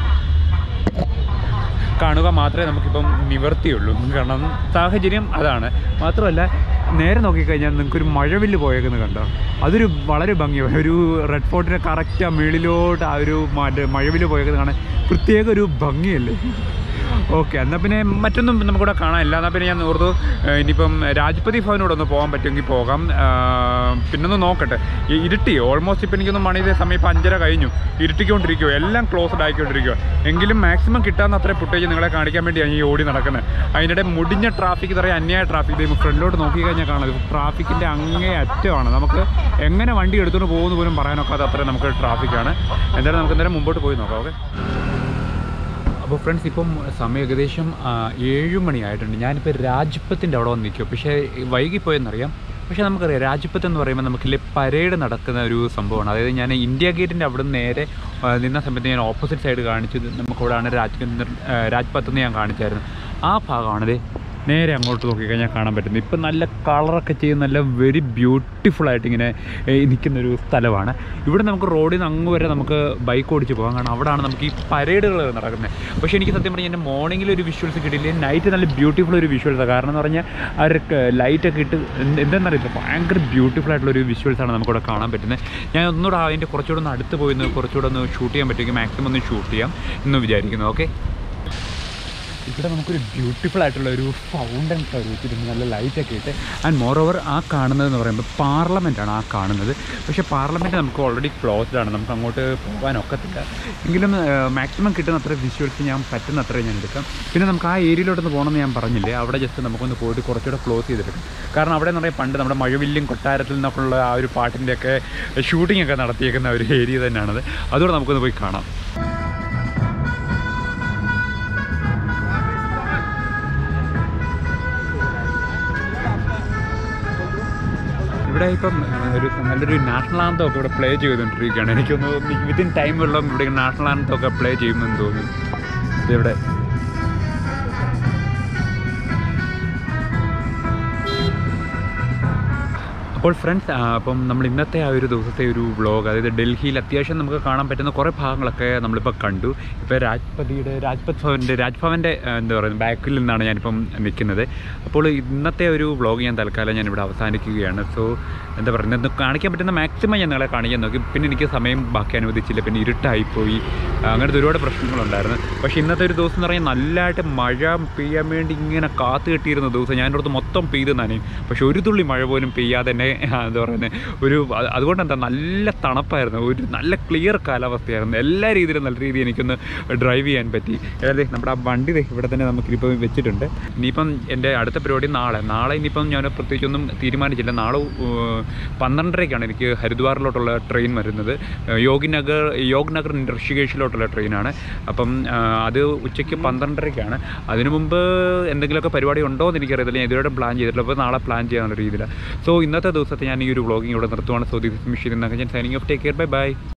കാണുക മാത്രമേ നമുക്കിപ്പം നിവർത്തിയുള്ളൂ കാരണം സാഹചര്യം അതാണ് മാത്രമല്ല നേരെ നോക്കിക്കഴിഞ്ഞാൽ നിങ്ങൾക്കൊരു മഴവില്ല് പോയേക്കുന്നത് കണ്ടോ അതൊരു വളരെ ഭംഗിയാണ് ഒരു റെഡ് ഫോർട്ടിൻ്റെ കറക്റ്റ് ആ മേളിലോട്ട് ആ ഒരു മറ്റേ മഴവില്ല് പോയേക്കുന്നത് കാണാൻ പ്രത്യേക ഒരു ഭംഗിയല്ലേ ഓക്കെ എന്നാൽ പിന്നെ മറ്റൊന്നും നമുക്കിവിടെ കാണാനില്ല എന്നാൽ പിന്നെ ഞാൻ ഓർത്തു ഏഹ് ഇനിയിപ്പം രാജ്പതി ഭവനോടൊന്ന് പോകാൻ പറ്റുമെങ്കിൽ പോകാം ആഹ് പിന്നൊന്ന് നോക്കട്ടെ ഈ ഇരുട്ടി ഓൾമോസ്റ്റ് ഇപ്പം എനിക്കൊന്നും മണി ഇതേ സമയം ഇപ്പം അഞ്ചര കഴിഞ്ഞു ഇരുട്ടിക്കൊണ്ടിരിക്കുമോ എല്ലാം ക്ലോസ്ഡ് ആയിക്കൊണ്ടിരിക്കുമോ എങ്കിലും മാക്സിമം കിട്ടാവുന്ന അത്രയും ഫുട്ടേജ് നിങ്ങളെ കാണിക്കാൻ വേണ്ടിയാണ് ഈ ഓടി നടക്കുന്നത് അതിനിടെ മുടിഞ്ഞ ട്രാഫിക് പറയാൻ അന്യായ ട്രാഫിക് ഇത് ഫ്രണ്ടിലോട്ട് നോക്കി കഴിഞ്ഞാൽ കാണാം ട്രാഫിക്കിൻ്റെ അങ്ങേ അറ്റമാണ് നമുക്ക് എങ്ങനെ വണ്ടി എടുത്തുകൊണ്ട് പോകുന്നു പോലും പറയാനൊക്കാത്ത അത്രയും നമുക്ക് ട്രാഫിക്കാണ് എന്തായാലും നമുക്ക് എന്തായാലും മുമ്പോട്ട് പോയി നോക്കാം ഓക്കെ അപ്പോൾ ഫ്രണ്ട്സ് ഇപ്പം സമയം ഏകദേശം ആ, ഏഴ് മണിയായിട്ടുണ്ട് ഞാനിപ്പോൾ രാജ്പത്തിൻ്റെ അവിടെ വന്ന് നിൽക്കും പക്ഷേ വൈകിപ്പോയെന്നറിയാം പക്ഷേ നമുക്കറിയാം രാജ്പത്ത് എന്ന് പറയുമ്പോൾ നമുക്കില്ലേ പരേഡ് നടക്കുന്ന ഒരു സംഭവമാണ് അതായത് ഞാൻ ഇന്ത്യ ഗേറ്റിൻ്റെ അവിടെ നിന്ന് നേരെ ആ, നിന്ന സമയത്ത് ഞാൻ ഓപ്പോസിറ്റ് സൈഡ് കാണിച്ചത് നമുക്കിവിടെയാണ് രാജ് രാജ്പത്ത് എന്ന് ഞാൻ കാണിച്ചായിരുന്നു ആ ഭാഗമാണിത് നേരെ അങ്ങോട്ട് നോക്കിക്കഴിഞ്ഞാൽ കാണാൻ പറ്റുന്നത് ഇപ്പം നല്ല കളറൊക്കെ ചെയ്ത് നല്ല വെരി ബ്യൂട്ടിഫുൾ ആയിട്ട് ഇങ്ങനെ ഏഹ്, നിൽക്കുന്ന ഒരു സ്ഥലമാണ് ഇവിടെ നമുക്ക് റോഡിൽ നിന്ന് അങ്ങ് വരെ നമുക്ക് ബൈക്ക് ഓടിച്ച് പോകാം കാരണം അവിടെയാണ് നമുക്ക് ഈ പരേഡുകൾ നടക്കുന്നത് പക്ഷേ എനിക്ക് സത്യം പറഞ്ഞാൽ എൻ്റെ മോർണിംഗിൽ ഒരു വിഷ്വൽസ് കിട്ടിയില്ല നൈറ്റ് നല്ല ബ്യൂട്ടിഫുൾ ഒരു വിഷ്വൽസാണ് കാരണം എന്ന് പറഞ്ഞാൽ ആ ഒരു ലൈറ്റൊക്കെ ഇട്ട് എന്ത് എന്തെന്നറിയില്ല ഭയങ്കര ബ്യൂട്ടിഫുൾ ആയിട്ടുള്ള ഒരു വിഷ്വൽസാണ് നമുക്കിവിടെ കാണാൻ പറ്റുന്നത് ഞാൻ ഒന്നുകൂടെ അതിൻ്റെ കുറച്ചുകൂടെ ഒന്ന് അടുത്ത് പോയി ഒന്ന് കുറച്ചുകൂടെ ഒന്ന് ഷൂട്ട് ചെയ്യാൻ പറ്റുമെങ്കിൽ മാക്സിമം ഒന്ന് ഷൂട്ട് ചെയ്യാം എന്ന് വിചാരിക്കുന്നു ഓക്കെ ഇവിടെ നമുക്കൊരു ബ്യൂട്ടിഫുൾ ആയിട്ടുള്ള ഒരു ഫൗണ്ടൻ കയറി വെച്ചിട്ടുണ്ട് നല്ല ലൈറ്റൊക്കെ ഇട്ട് ആൻഡ് മോർ ഓവർ ആ കാണുന്നതെന്ന് പറയുമ്പോൾ പാർലമെൻറ്റാണ് ആ കാണുന്നത് പക്ഷേ പാർലമെൻറ്റ് നമുക്ക് ഓൾറെഡി ക്ലോസ്ഡ് ആണ് നമുക്ക് അങ്ങോട്ട് പോകാനൊക്കത്തില്ല എങ്കിലും മാക്സിമം കിട്ടുന്ന അത്ര വിഷ്വൽസ് ഞാൻ പറ്റുന്ന അത്ര ഞാൻ എടുക്കാം പിന്നെ നമുക്ക് ആ ഏരിയയിലോട്ടൊന്ന് പോകണമെന്ന് ഞാൻ പറഞ്ഞില്ലേ അവിടെ ജസ്റ്റ് നമുക്കൊന്ന് പോയിട്ട് കുറച്ചുകൂടെ ക്ലോസ് ചെയ്തെടുക്കാം കാരണം അവിടെ എന്ന് പറയുമ്പോൾ പണ്ട് നമ്മുടെ മഴവില്ലും കൊട്ടാരത്തിൽ നിന്നൊക്കെയുള്ള ആ ഒരു പാട്ടിൻ്റെയൊക്കെ ഷൂട്ടിംഗ് ഒക്കെ നടത്തിയേക്കുന്ന ഒരു ഏരിയ തന്നെയാണത് അതുകൊണ്ട് നമുക്കൊന്ന് പോയി കാണാം ഇവിടെ ഇപ്പം ആ, ഒരു നല്ലൊരു നാഷണൽ ആന്തം ഒക്കെ ഇവിടെ പ്ലേ ചെയ്തുകൊണ്ടിരിക്കുകയാണ് എനിക്കൊന്ന് വിത്തിൻ ടൈം ഉള്ള ഇവിടെ നാഷണൽ ആന്തം ഒക്കെ പ്ലേ ചെയ്യുമെന്ന് തോന്നി ഇവിടെ അപ്പോൾ ഫ്രണ്ട്സ് അപ്പം നമ്മൾ ഇന്നത്തെ ആ ഒരു ദിവസത്തെ ഒരു വ്ളോഗ് അതായത് ഡൽഹിയിൽ അത്യാവശ്യം നമുക്ക് കാണാൻ പറ്റുന്ന കുറേ ഭാഗങ്ങളൊക്കെ നമ്മളിപ്പോൾ കണ്ടു ഇപ്പോൾ രാജ്പതിയുടെ രാജ്പത് ഭവൻ്റെ രാജ്ഭവൻ്റെ ആ, എന്താ പറയുക ബാക്കിൽ നിന്നാണ് ഞാനിപ്പം നിൽക്കുന്നത് അപ്പോൾ ഇന്നത്തെ ഒരു വ്ളോഗ് ഞാൻ തൽക്കാലം ഞാനിവിടെ അവസാനിക്കുകയാണ് സോ എന്താ പറയുക ഇന്ന് കാണിക്കാൻ പറ്റുന്ന മാക്സിമം ഞാൻ നിങ്ങളെ കാണിക്കാൻ നോക്കി പിന്നെ എനിക്ക് സമയം ബാക്കി അനുവദിച്ചില്ല പിന്നെ ഇരുട്ടായിപ്പോയി ആ, അങ്ങനത്തെ ഒരുപാട് പ്രശ്നങ്ങളുണ്ടായിരുന്നു പക്ഷേ ഇന്നത്തെ ഒരു ദിവസം എന്ന് പറഞ്ഞാൽ നല്ലതായിട്ട് മഴ പെയ്യാൻ വേണ്ടി ഇങ്ങനെ കാത്തു കെട്ടിയിരുന്ന ദിവസം ഞാൻ അടുത്ത് മൊത്തം പെയ്ത് നനയും പക്ഷേ ഒരു തുള്ളി മഴ പോലും പെയ്യാതെ തന്നെ ആ, എന്താ പറയുന്നത് ഒരു അത് അതുകൊണ്ട് എന്താ നല്ല തണുപ്പായിരുന്നു ഒരു നല്ല ക്ലിയർ കാലാവസ്ഥയായിരുന്നു എല്ലാ രീതിയിലും നല്ല രീതിയിൽ എനിക്കൊന്ന് ഡ്രൈവ് ചെയ്യാൻ പറ്റി അതായത് നമ്മുടെ ആ വണ്ടി ദേ ഇവിടെ തന്നെ നമുക്കിപ്പോൾ വെച്ചിട്ടുണ്ട് ഇനിയിപ്പം എൻ്റെ അടുത്ത പരിപാടി നാളെ നാളെ ഇനിയിപ്പം ഞാൻ പ്രത്യേകിച്ചൊന്നും തീരുമാനിച്ചില്ല നാളെ ഏഹ്, പന്ത്രണ്ടരയ്ക്കാണ് എനിക്ക് ഹരിദ്വാറിലോട്ടുള്ള ട്രെയിൻ വരുന്നത് ഏഹ്, യോഗി നഗർ യോഗ് നഗർ ഋഷികേശിലോട്ടുള്ള ട്രെയിനാണ് അപ്പം ആ, അത് ഉച്ചയ്ക്ക് പന്ത്രണ്ടരയ്ക്കാണ് അതിനു മുമ്പ് എന്തെങ്കിലുമൊക്കെ പരിപാടി ഉണ്ടോ എന്ന് എനിക്കറിയത്തില്ല ഞാൻ ഇതുവരെ പ്ലാൻ ചെയ്തിട്ടില്ല അപ്പോൾ നാളെ പ്ലാൻ ചെയ്യാനുള്ള രീതിയിലാണ് സോ ഇന്നത്തെ ദിവസത്തെ ഞാൻ ഈ ഒരു വ്ളോഗിങ് ഇവിടെ നിർത്തുവാണ് സോ ദിസ് മിഷീൻ എന്നൊക്കെ ഞാൻ signing off take care bye by